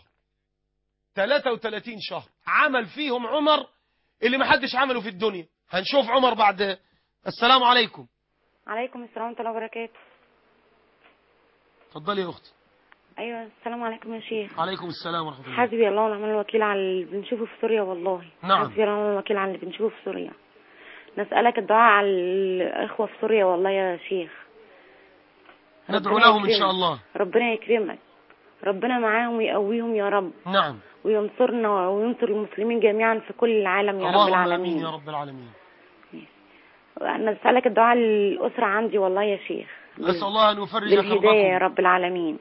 33 شهر عمل فيهم عمر اللي ما حدش عمله في الدنيا هنشوف عمر بعد السلام عليكم عليكم السلام ورحمة الله وبركاته اتفضلي يا اختي أيوة السلام عليكم يا شيخ عليكم السلام ورحمة الله حسبي الله ونعم الوكيل على اللي بنشوفه في سوريا والله نعم. حسبي الله ونعم الوكيل على اللي بنشوفه في سوريا نسألك الدعاء على الإخوة في سوريا والله يا شيخ ندعو ربنا لهم إن يكرمك. شاء الله ربنا يكرمك ربنا معاهم ويقويهم يا رب نعم وينصرنا وينصر المسلمين جميعا في كل العالم يا رب اللهم العالمين آمين يا رب العالمين أنا بسألك الدعاء للأسرة عندي والله يا شيخ أسأل الله أن يفرج بالهداية يا كربكم رب العالمين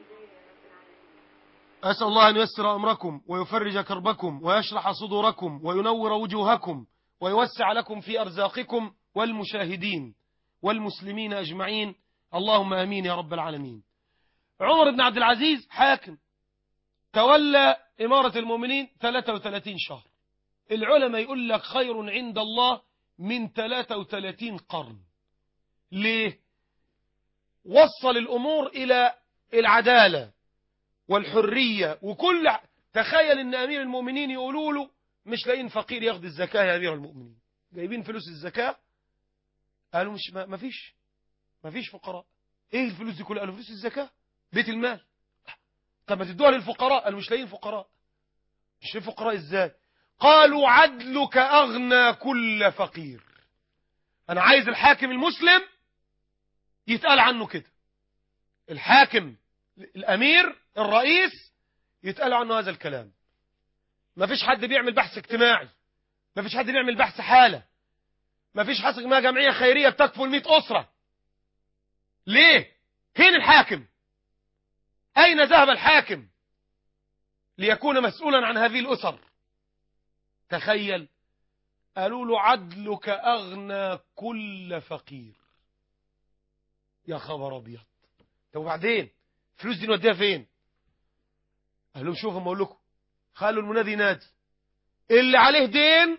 أسأل الله أن ييسر أمركم ويفرج كربكم ويشرح صدوركم وينور وجوهكم ويوسع لكم في أرزاقكم والمشاهدين والمسلمين أجمعين اللهم أمين يا رب العالمين عمر بن عبد العزيز حاكم تولى إمارة المؤمنين 33 شهر العلماء يقول لك خير عند الله من 33 قرن ليه وصل الأمور إلى العدالة والحرية وكل تخيل ان امير المؤمنين يقولوا له مش لاقيين فقير ياخد الزكاة يا امير المؤمنين جايبين فلوس الزكاة قالوا مش ما فيش ما فيش فقراء ايه الفلوس دي كلها قالوا فلوس الزكاة بيت المال طب ما تدوها للفقراء قالوا مش لاقيين فقراء مش لاقيين فقراء ازاي قالوا عدلك اغنى كل فقير انا عايز الحاكم المسلم يتقال عنه كده الحاكم الامير الرئيس يتقال عنه هذا الكلام ما فيش حد بيعمل بحث اجتماعي ما فيش حد بيعمل بحث حالة ما فيش حد ما جمعية خيرية بتكفل 100 أسرة ليه فين الحاكم أين ذهب الحاكم ليكون مسؤولا عن هذه الأسر تخيل قالوا له عدلك أغنى كل فقير يا خبر أبيض طب وبعدين فلوس دي نوديها فين قال لهم شوفوا ما اقول لكم خلوا المنادي ينادي اللي عليه دين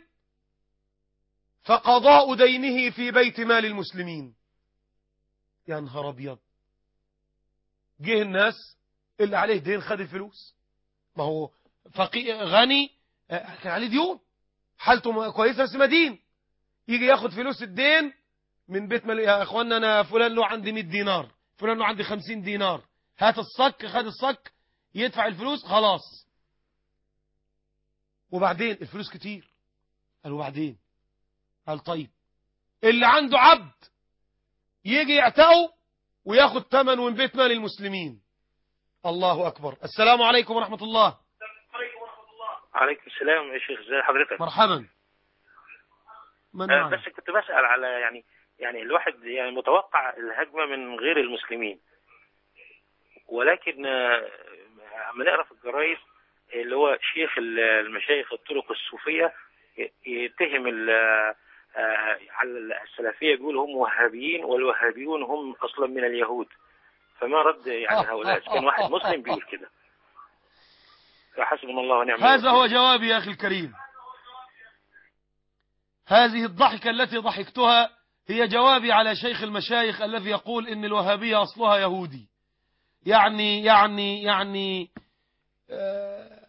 فقضاء دينه في بيت مال المسلمين يا نهار ابيض جه الناس اللي عليه دين خد الفلوس ما هو فقي غني كان عليه ديون حالته كويسه بس مدين يجي ياخد فلوس الدين من بيت مال يا اخوانا انا فلان له عندي 100 دينار فلان له عندي 50 دينار هات الصك خد الصك يدفع الفلوس خلاص وبعدين الفلوس كتير قال وبعدين قال طيب اللي عنده عبد يجي يعتقه وياخد ثمن من بيت مال المسلمين الله أكبر السلام عليكم ورحمة الله عليكم السلام يا شيخ ازي حضرتك مرحبا من آه، معنا بس كنت بسأل على يعني يعني الواحد يعني متوقع الهجمة من غير المسلمين ولكن آه، عم نقرا في الجرايد اللي هو شيخ ال- المشايخ الطرق الصوفية ي- يتهم ال- آه، على السلفية يقول هم وهابيين والوهابيون هم أصلا من اليهود فما رد يعني هؤلاء كان واحد مسلم بيقول كده فحسبنا الله ونعم هذا الوكيل. هو جوابي يا أخي الكريم هذه الضحكة التي ضحكتها هي جوابي على شيخ المشايخ الذي يقول إن الوهابية أصلها يهودي يعني يعني يعني آه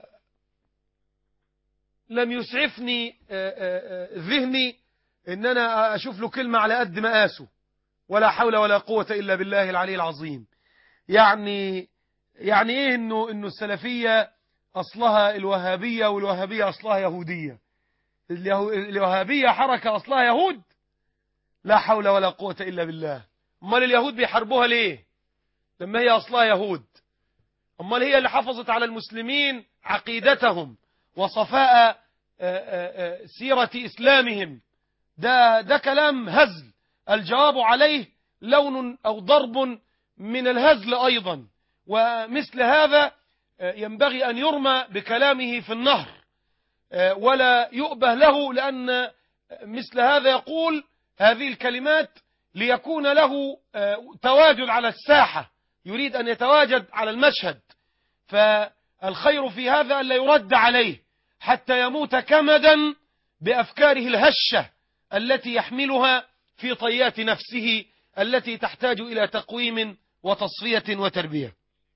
لم يسعفني آه آه آه، ذهني إن أنا أشوف له كلمة على قد مقاسه ولا حول ولا قوة إلا بالله العلي العظيم يعني يعني إيه إنه إنه السلفية أصلها الوهابية والوهابية أصلها يهودية اليهو- الوهابية حركة أصلها يهود لا حول ولا قوة إلا بالله أمال اليهود بيحاربوها ليه لما هي أصلها يهود أمال هي اللي حفظت على المسلمين عقيدتهم وصفاء آه، آه، آه، سيرة إسلامهم ده, ده كلام هزل الجواب عليه لون أو ضرب من الهزل أيضا ومثل هذا آه، ينبغي أن يرمى بكلامه في النهر آه، ولا يؤبه له لأن مثل هذا يقول هذه الكلمات ليكون له آه، تواجد على الساحة يريد أن يتواجد على المشهد فالخير في هذا أن لا يرد عليه حتى يموت كمدا بأفكاره الهشة التي يحملها في طيات نفسه التي تحتاج إلى تقويم وتصفية وتربية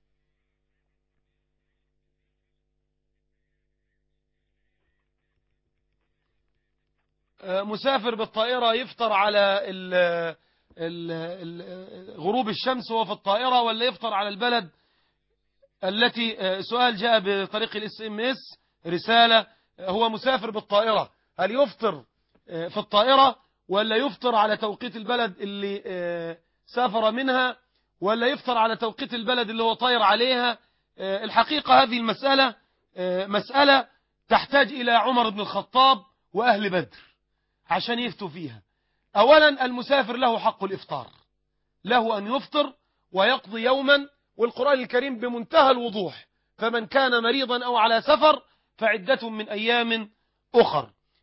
مسافر بالطائرة يفطر على ال ال ال غروب الشمس وهو في الطائرة ولا يفطر على البلد التي سؤال جاء بطريق الاس ام اس رسالة هو مسافر بالطائرة هل يفطر في الطائرة ولا يفطر على توقيت البلد اللي سافر منها ولا يفطر على توقيت البلد اللي هو طاير عليها الحقيقة هذه المسألة مسألة تحتاج إلى عمر بن الخطاب وأهل بدر عشان يفتوا فيها أولا المسافر له حق الإفطار له أن يفطر ويقضي يوما والقرآن الكريم بمنتهى الوضوح فمن كان مريضا أو على سفر فعدة من أيام أخر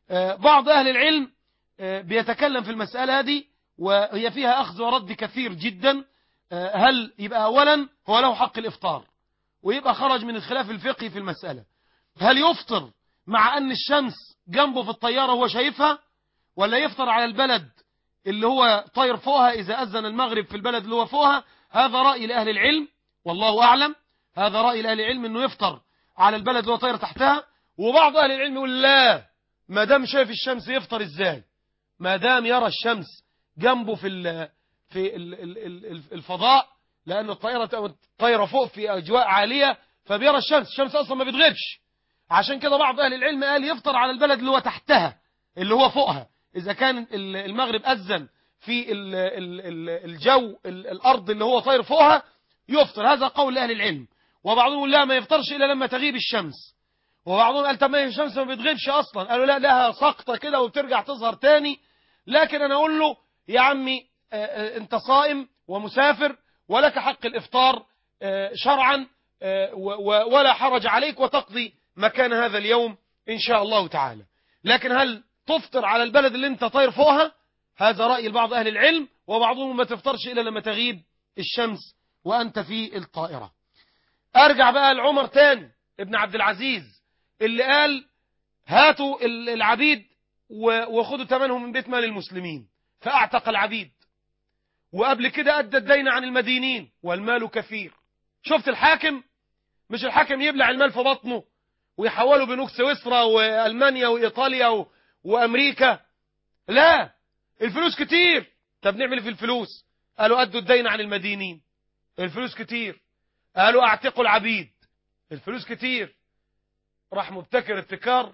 آه، بعض أهل العلم آه، بيتكلم في المسألة هذه وهي فيها أخذ ورد كثير جدا آه، هل يبقى أولا هو له حق الإفطار ويبقى خرج من الخلاف الفقهي في المسألة هل يفطر مع أن الشمس جنبه في الطيارة وهو شايفها ولا يفطر على البلد اللي هو طاير فوقها إذا أذن المغرب في البلد اللي هو فوقها هذا رأي لأهل العلم والله أعلم هذا رأي لأهل العلم أنه يفطر على البلد اللي هو طاير تحتها وبعض أهل العلم يقول لا ما دام شايف الشمس يفطر إزاي ما دام يرى الشمس جنبه في ال في ال ال ال الفضاء لأن الطائرة الطائرة فوق في أجواء عالية فبيرى الشمس الشمس أصلا ما بتغيبش عشان كده بعض أهل العلم قال يفطر على البلد اللي هو تحتها اللي هو فوقها إذا كان ال- المغرب أذن في ال- ال- ال- الجو ال- الأرض اللي هو طاير فوقها يفطر هذا قول أهل العلم وبعضهم يقول لا ما يفطرش إلا لما تغيب الشمس وبعضهم قال طب ما الشمس ما بتغيبش أصلا قالوا لا لها سقطة كده وبترجع تظهر تاني لكن أنا أقول له يا عمي آه، آه، أنت صائم ومسافر ولك حق الإفطار آه، شرعا آه، و- و- ولا حرج عليك وتقضي مكان هذا اليوم إن شاء الله تعالى لكن هل تفطر على البلد اللي انت طاير فوقها هذا رأي بعض أهل العلم وبعضهم ما تفطرش إلا لما تغيب الشمس وأنت في الطائرة أرجع بقى لعمر تاني ابن عبد العزيز اللي قال هاتوا ال- العبيد و- وخذوا ثمنهم من بيت مال المسلمين فأعتق العبيد وقبل كده أدى الدين عن المدينين والمال كثير شفت الحاكم مش الحاكم يبلع المال في بطنه ويحوله بنوك سويسرا وألمانيا وإيطاليا و... وأمريكا لا الفلوس كتير طب نعمل إيه في الفلوس قالوا أدوا الدين عن المدينين الفلوس كتير قالوا أعتقوا العبيد الفلوس كتير راح مبتكر ابتكار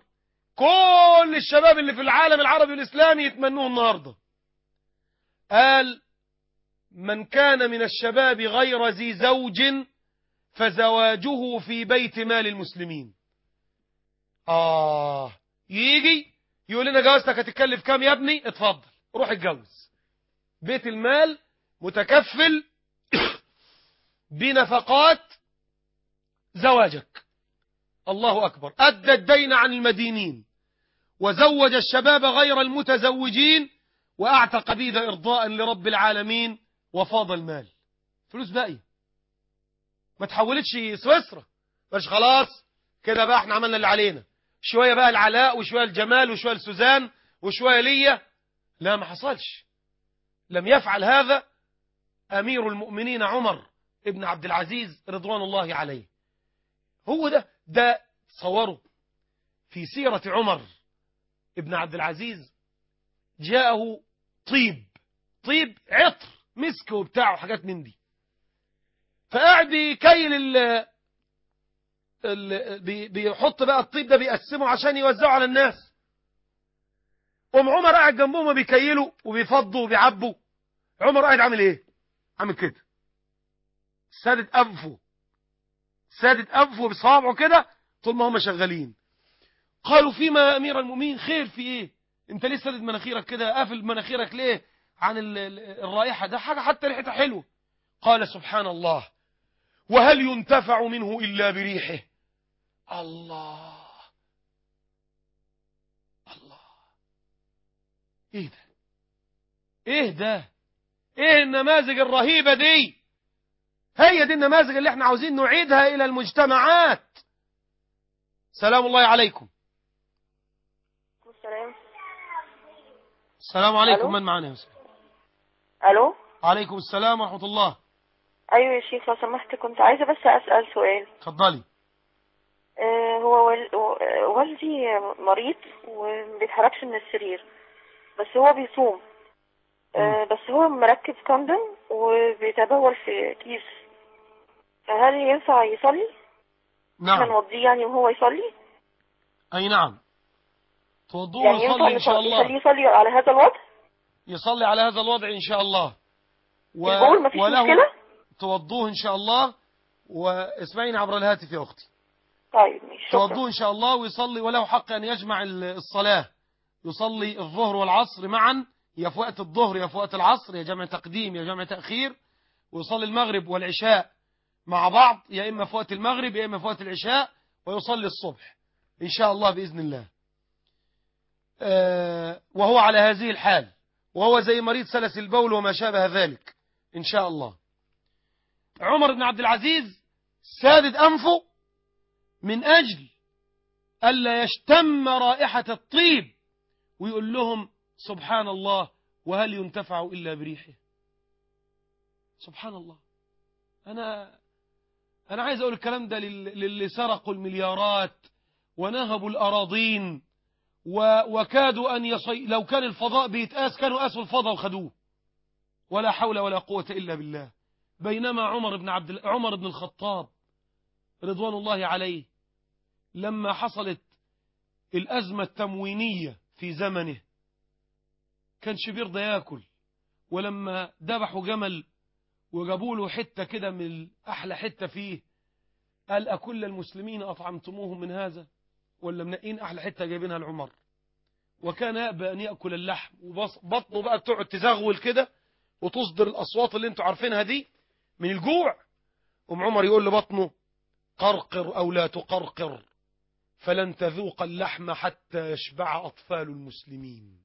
كل الشباب اللي في العالم العربي والإسلامي يتمنوه النهاردة قال من كان من الشباب غير ذي زوج فزواجه في بيت مال المسلمين آه يجي يقول لنا جوازتك هتتكلف كام يا ابني اتفضل روح اتجوز بيت المال متكفل بنفقات زواجك الله أكبر أدى الدين عن المدينين وزوج الشباب غير المتزوجين وأعتق بيد إرضاء لرب العالمين وفاض المال فلوس باقية ما تحولتش سويسرا مش خلاص كده بقى احنا عملنا اللي علينا شوية بقى العلاء وشوية الجمال وشوية السوزان وشوية ليا لا ما حصلش لم يفعل هذا أمير المؤمنين عمر ابن عبد العزيز رضوان الله عليه هو ده ده صوره في سيرة عمر ابن عبد العزيز جاءه طيب طيب عطر مسك وبتاع وحاجات من دي فقاعد بيكيل ال ال- بي- بيحط بقى الطيب ده بيقسمه عشان يوزعه على الناس قام عمر قاعد جنبهم بيكيلوا وبيفضوا وبيعبوا عمر قاعد عامل ايه عامل كده سادد انفه سادد انفه بصابعه كده طول ما هم شغالين قالوا فيما يا امير المؤمنين خير في ايه انت ليه سادد مناخيرك كده قافل مناخيرك ليه عن ال- ال- الرائحه ده حاجه حتى ريحتها حلوه قال سبحان الله وهل ينتفع منه الا بريحه الله الله ايه ده ايه ده ايه النماذج الرهيبة دي هي دي النماذج اللي احنا عاوزين نعيدها الى المجتمعات سلام الله عليكم السلام السلام عليكم ألو؟ من معنا يا أستاذ؟ الو عليكم السلام ورحمة الله ايوه يا شيخ لو سمحت كنت عايزه بس اسال سؤال اتفضلي آه هو وال... و- والدي مريض وما بيتحركش من السرير بس هو بيصوم آه بس هو مركب كوندوم وبيتبول في كيس فهل ينفع يصلي؟ احنا نعم نوضيه يعني وهو يصلي؟ اي نعم توضوه يعني ينفع ويصلي ان شاء نصلي- الله يخليه يصلي على هذا الوضع؟ يصلي على هذا الوضع ان شاء الله و... البول مفيش مشكلة؟ توضوه ان شاء الله واسمعيني عبر الهاتف يا اختي طيب ماشي شكرا توضوه إن شاء الله ويصلي وله حق أن يجمع ال- الصلاة يصلي الظهر والعصر معا يا في وقت الظهر يا في وقت العصر يا جمع تقديم يا جمع تأخير ويصلي المغرب والعشاء مع بعض يا إما في وقت المغرب يا إما في وقت العشاء ويصلي الصبح إن شاء الله بإذن الله آه، وهو على هذه الحال وهو زي مريض سلس البول وما شابه ذلك إن شاء الله عمر بن عبد العزيز سادد أنفه من أجل ألا يشتم رائحة الطيب ويقول لهم سبحان الله وهل ينتفع إلا بريحه سبحان الله أنا أنا عايز أقول الكلام ده لل- للي سرقوا المليارات ونهبوا الأراضين و... وكادوا أن يصي... لو كان الفضاء بيتقاس كانوا قاسوا الفضاء وخدوه ولا حول ولا قوة إلا بالله بينما عمر بن عبد ال- عمر بن الخطاب رضوان الله عليه لما حصلت الأزمة التموينية في زمنه كان شبير ده ياكل ولما ذبحوا جمل وجابوا له حتة كده من أحلى حتة فيه قال أكل المسلمين أطعمتموهم من هذا ولا منقين أحلى حتة جايبينها لعمر وكان يأبى أن يأكل اللحم وبطنه بقى تقعد تزغول كده وتصدر الأصوات اللي انتوا عارفينها دي من الجوع أم عمر يقول لبطنه قرقر أو لا تقرقر فلن تذوق اللحم حتى يشبع أطفال المسلمين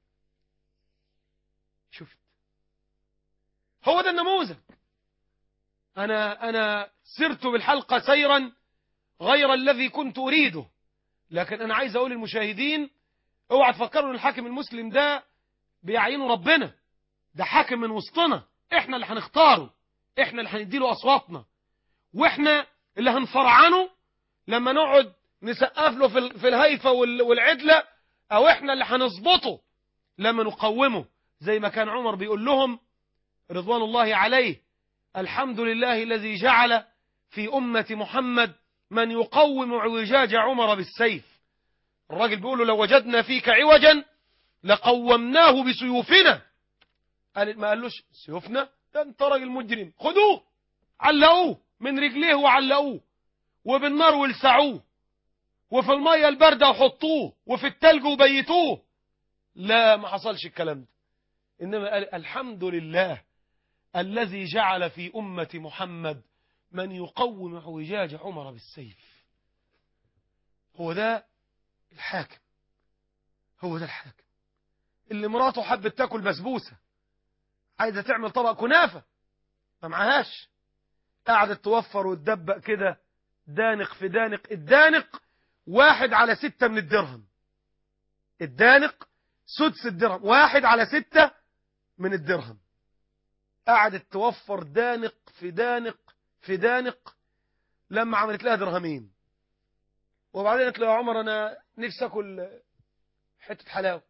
شفت هو ده النموذج أنا, أنا سرت بالحلقة سيرا غير الذي كنت أريده لكن أنا عايز أقول للمشاهدين اوعى تفكروا ان الحاكم المسلم ده بيعينه ربنا ده حاكم من وسطنا احنا اللي هنختاره احنا اللي هنديله اصواتنا واحنا اللي هنفرعنه لما نقعد نسقف له في ال- في الهيفه وال- والعدله او احنا اللي هنظبطه لما نقومه زي ما كان عمر بيقول لهم رضوان الله عليه الحمد لله الذي جعل في أمة محمد من يقوم اعوجاج عمر بالسيف الراجل بيقول له لو وجدنا فيك عوجا لقومناه بسيوفنا قال ما قالوش سيوفنا ده انت راجل مجرم خدوه علقوه من رجليه وعلقوه وبالنار ولسعوه وفي المية الباردة وحطوه وفي التلج وبيتوه لا ما حصلش الكلام ده إنما قال الحمد لله الذي جعل في أمة محمد من يقوم اعوجاج عمر بالسيف هو ده الحاكم هو ده الحاكم اللي مراته حبت تاكل بسبوسة عايزة تعمل طبق كنافة ما معهاش قعدت توفر وتدبق كده دانق في دانق الدانق واحد على ستة من الدرهم الدانق سدس الدرهم واحد على ستة من الدرهم قعدت توفر دانق في دانق في دانق لما عملت لها درهمين وبعدين قلت له يا عمر انا نفسي اكل حته حلاوه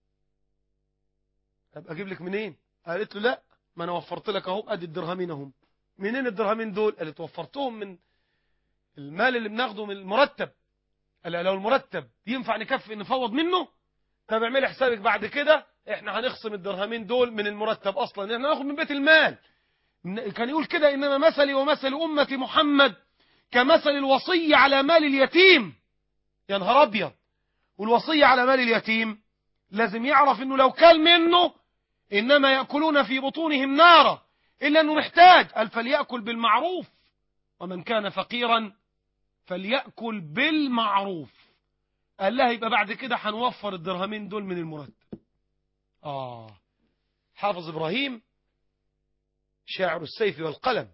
طب اجيب لك منين قالت له لا ما انا وفرت لك اهو ادي الدرهمين اهم منين الدرهمين دول قالت وفرتهم من المال اللي بناخده من المرتب قال لها لو المرتب ينفع نكفي نفوض منه طب اعملي حسابك بعد كده احنا هنخصم الدرهمين دول من المرتب اصلا احنا هناخد من بيت المال كان يقول كده انما مثلي ومثل امه محمد كمثل الوصي على مال اليتيم يا نهار ابيض والوصي على مال اليتيم لازم يعرف انه لو كل منه انما ياكلون في بطونهم نارا الا انه محتاج قال فليأكل بالمعروف ومن كان فقيرا فليأكل بالمعروف قال لها يبقى بعد كده هنوفر الدرهمين دول من المرتب آه حافظ إبراهيم شاعر السيف والقلم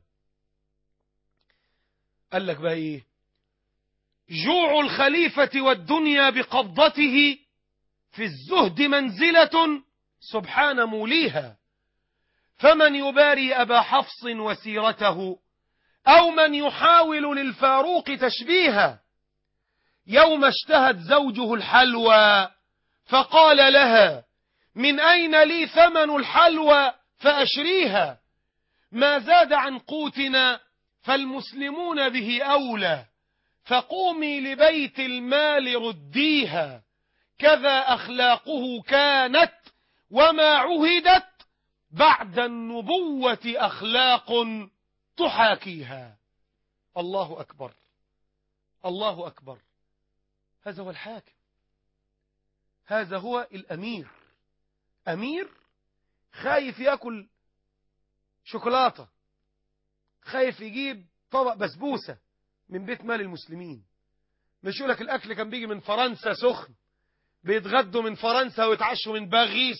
قال لك بقى إيه جوع الخليفة والدنيا بقبضته في الزهد منزلة سبحان موليها فمن يباري أبا حفص وسيرته أو من يحاول للفاروق تشبيها يوم اشتهت زوجه الحلوى فقال لها من أين لي ثمن الحلوى فأشريها ما زاد عن قوتنا فالمسلمون به أولى فقومي لبيت المال رديها كذا أخلاقه كانت وما عهدت بعد النبوة أخلاق تحاكيها الله أكبر الله أكبر هذا هو الحاكم هذا هو الأمير أمير خايف يأكل شوكولاتة خايف يجيب طبق بسبوسة من بيت مال المسلمين مش يقول لك الأكل كان بيجي من فرنسا سخن بيتغدوا من فرنسا ويتعشوا من باغيس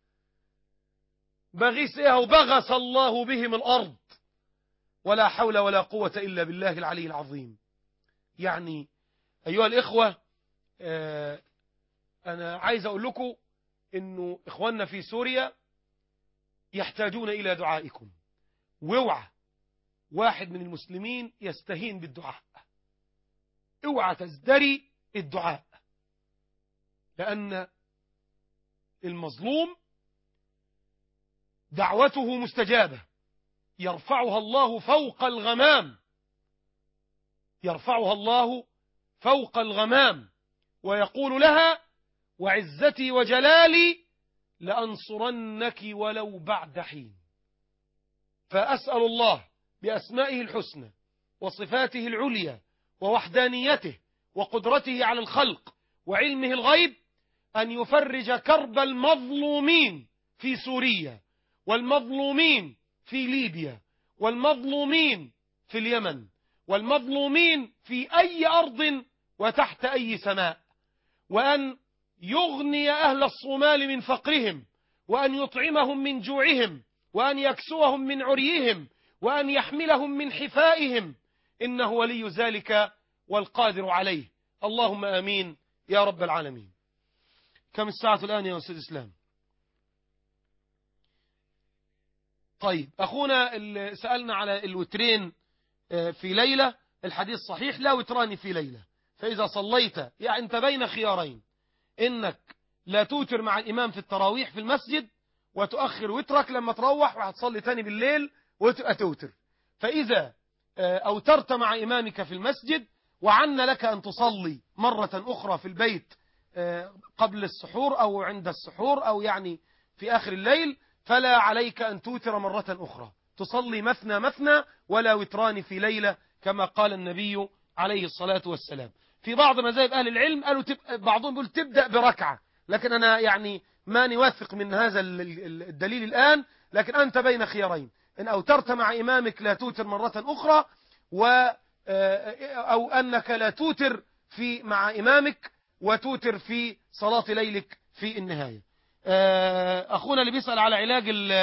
باغيس ايه وبغس الله بهم الارض ولا حول ولا قوة الا بالله العلي العظيم يعني ايها الاخوة آه انا عايز اقول لكم انه اخواننا في سوريا يحتاجون الى دعائكم واوعى واحد من المسلمين يستهين بالدعاء اوعى تزدري الدعاء لأن المظلوم دعوته مستجابة يرفعها الله فوق الغمام يرفعها الله فوق الغمام ويقول لها وعزتي وجلالي لأنصرنك ولو بعد حين فأسأل الله بأسمائه الحسنى وصفاته العليا ووحدانيته وقدرته على الخلق وعلمه الغيب أن يفرج كرب المظلومين في سوريا والمظلومين في ليبيا والمظلومين في اليمن والمظلومين في أي أرض وتحت أي سماء وأن يغني أهل الصومال من فقرهم وأن يطعمهم من جوعهم وأن يكسوهم من عريهم وأن يحملهم من حفائهم إنه ولي ذلك والقادر عليه اللهم آمين يا رب العالمين كم الساعة الآن يا أستاذ إسلام طيب أخونا اللي سألنا على الوترين في ليلة الحديث صحيح لا وتران في ليلة فإذا صليت يعني أنت بين خيارين إنك لا توتر مع الإمام في التراويح في المسجد وتؤخر وترك لما تروح وهتصلي تاني بالليل وتبقى توتر فإذا أوترت مع إمامك في المسجد وعن لك أن تصلي مرة أخرى في البيت قبل السحور أو عند السحور أو يعني في آخر الليل فلا عليك أن توتر مرة أخرى تصلي مثنى مثنى ولا وتران في ليلة كما قال النبي عليه الصلاة والسلام في بعض مذاهب أهل العلم قالوا تب... بعضهم يقول تبدأ بركعة لكن أنا يعني ما نوثق من هذا الدليل الآن لكن أنت بين خيارين إن أوترت مع إمامك لا توتر مرة أخرى و أو أنك لا توتر في مع إمامك وتوتر في صلاة ليلك في النهاية أخونا اللي بيسأل على علاج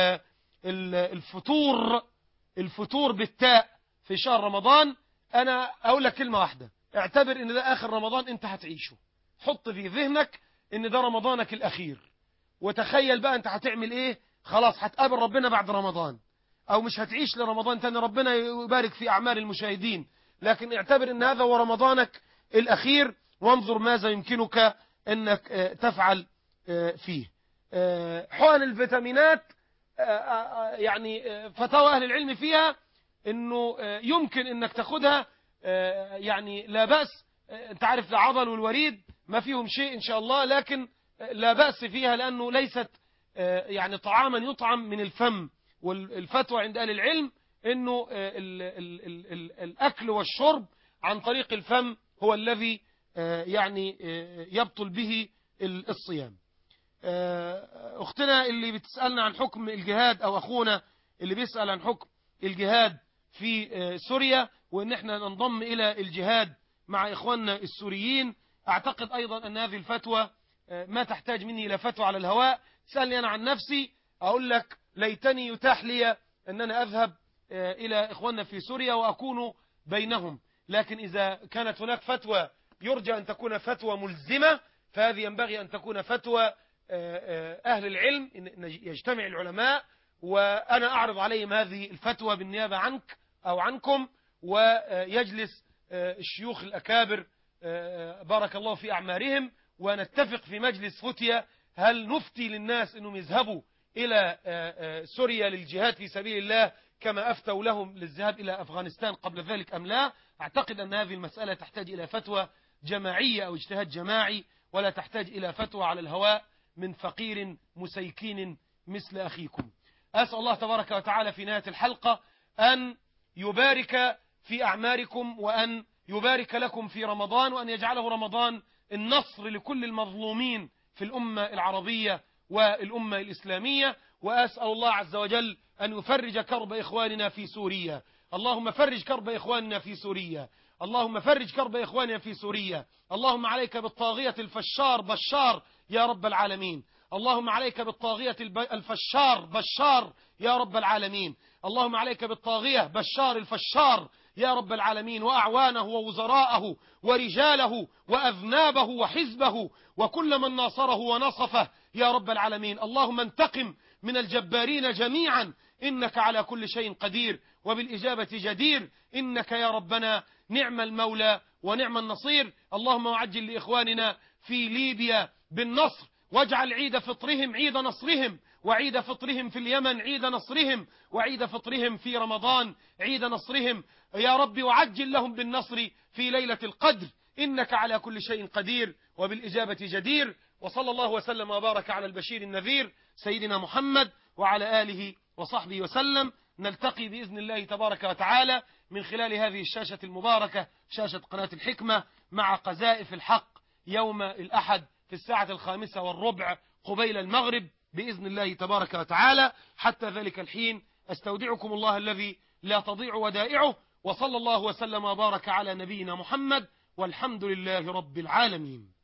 الفطور الفطور بالتاء في شهر رمضان أنا أقول لك كلمة واحدة اعتبر ان ده آخر رمضان انت هتعيشه حط في ذهنك ان ده رمضانك الأخير وتخيل بقى انت هتعمل ايه خلاص هتقابل ربنا بعد رمضان او مش هتعيش لرمضان تاني ربنا يبارك في اعمال المشاهدين لكن اعتبر ان هذا هو رمضانك الاخير وانظر ماذا يمكنك انك تفعل فيه حقن الفيتامينات يعني فتاوى اهل العلم فيها انه يمكن انك تاخدها يعني لا بأس انت عارف العضل والوريد ما فيهم شيء ان شاء الله لكن لا بأس فيها لانه ليست يعني طعاما يطعم من الفم والفتوى عند اهل العلم انه ال ال ال ال الاكل والشرب عن طريق الفم هو الذي يعني يبطل به الصيام اختنا اللي بتسألنا عن حكم الجهاد او اخونا اللي بيسأل عن حكم الجهاد في سوريا وان احنا ننضم الى الجهاد مع اخواننا السوريين اعتقد ايضا ان هذه الفتوى ما تحتاج مني الى فتوى على الهواء سألني انا عن نفسي اقول لك ليتني يتاح لي ان انا اذهب الى اخواننا في سوريا واكون بينهم لكن اذا كانت هناك فتوى يرجى ان تكون فتوى ملزمة فهذه ينبغي ان تكون فتوى اهل العلم يجتمع العلماء وانا اعرض عليهم هذه الفتوى بالنيابة عنك او عنكم ويجلس الشيوخ الأكابر بارك الله في أعمارهم ونتفق في مجلس فتية هل نفتي للناس أنهم يذهبوا إلى سوريا للجهاد في سبيل الله كما أفتوا لهم للذهاب إلى أفغانستان قبل ذلك أم لا أعتقد أن هذه المسألة تحتاج إلى فتوى جماعية أو اجتهاد جماعي ولا تحتاج إلى فتوى على الهواء من فقير مسيكين مثل أخيكم أسأل الله تبارك وتعالى في نهاية الحلقة أن يبارك في أعماركم وأن يبارك لكم في رمضان وأن يجعله رمضان النصر لكل المظلومين في الأمة العربية والأمة الإسلامية وأسأل الله عز وجل أن يفرج كرب إخواننا في سوريا اللهم فرج كرب إخواننا في سوريا اللهم فرج كرب إخواننا في سوريا اللهم عليك بالطاغية الفشار بشار يا رب العالمين اللهم عليك بالطاغية الب- الفشار بشار يا رب العالمين اللهم عليك بالطاغية بشار الفشار يا رب العالمين وأعوانه ووزراءه ورجاله وأذنابه وحزبه وكل من ناصره ونصفه يا رب العالمين اللهم انتقم من الجبارين جميعا إنك على كل شيء قدير وبالإجابة جدير إنك يا ربنا نعم المولى ونعم النصير اللهم وعجل لإخواننا في ليبيا بالنصر واجعل عيد فطرهم عيد نصرهم وعيد فطرهم في اليمن عيد نصرهم وعيد فطرهم في رمضان عيد نصرهم يا رب وعجل لهم بالنصر في ليلة القدر إنك على كل شيء قدير وبالإجابة جدير وصلى الله وسلم وبارك على البشير النذير سيدنا محمد وعلى آله وصحبه وسلم نلتقي بإذن الله تبارك وتعالى من خلال هذه الشاشة المباركة شاشة قناة الحكمة مع قذائف الحق يوم الأحد في الساعة الخامسة والربع قبيل المغرب بإذن الله تبارك وتعالى حتى ذلك الحين أستودعكم الله الذي لا تضيع ودائعه وصلى الله وسلم وبارك على نبينا محمد والحمد لله رب العالمين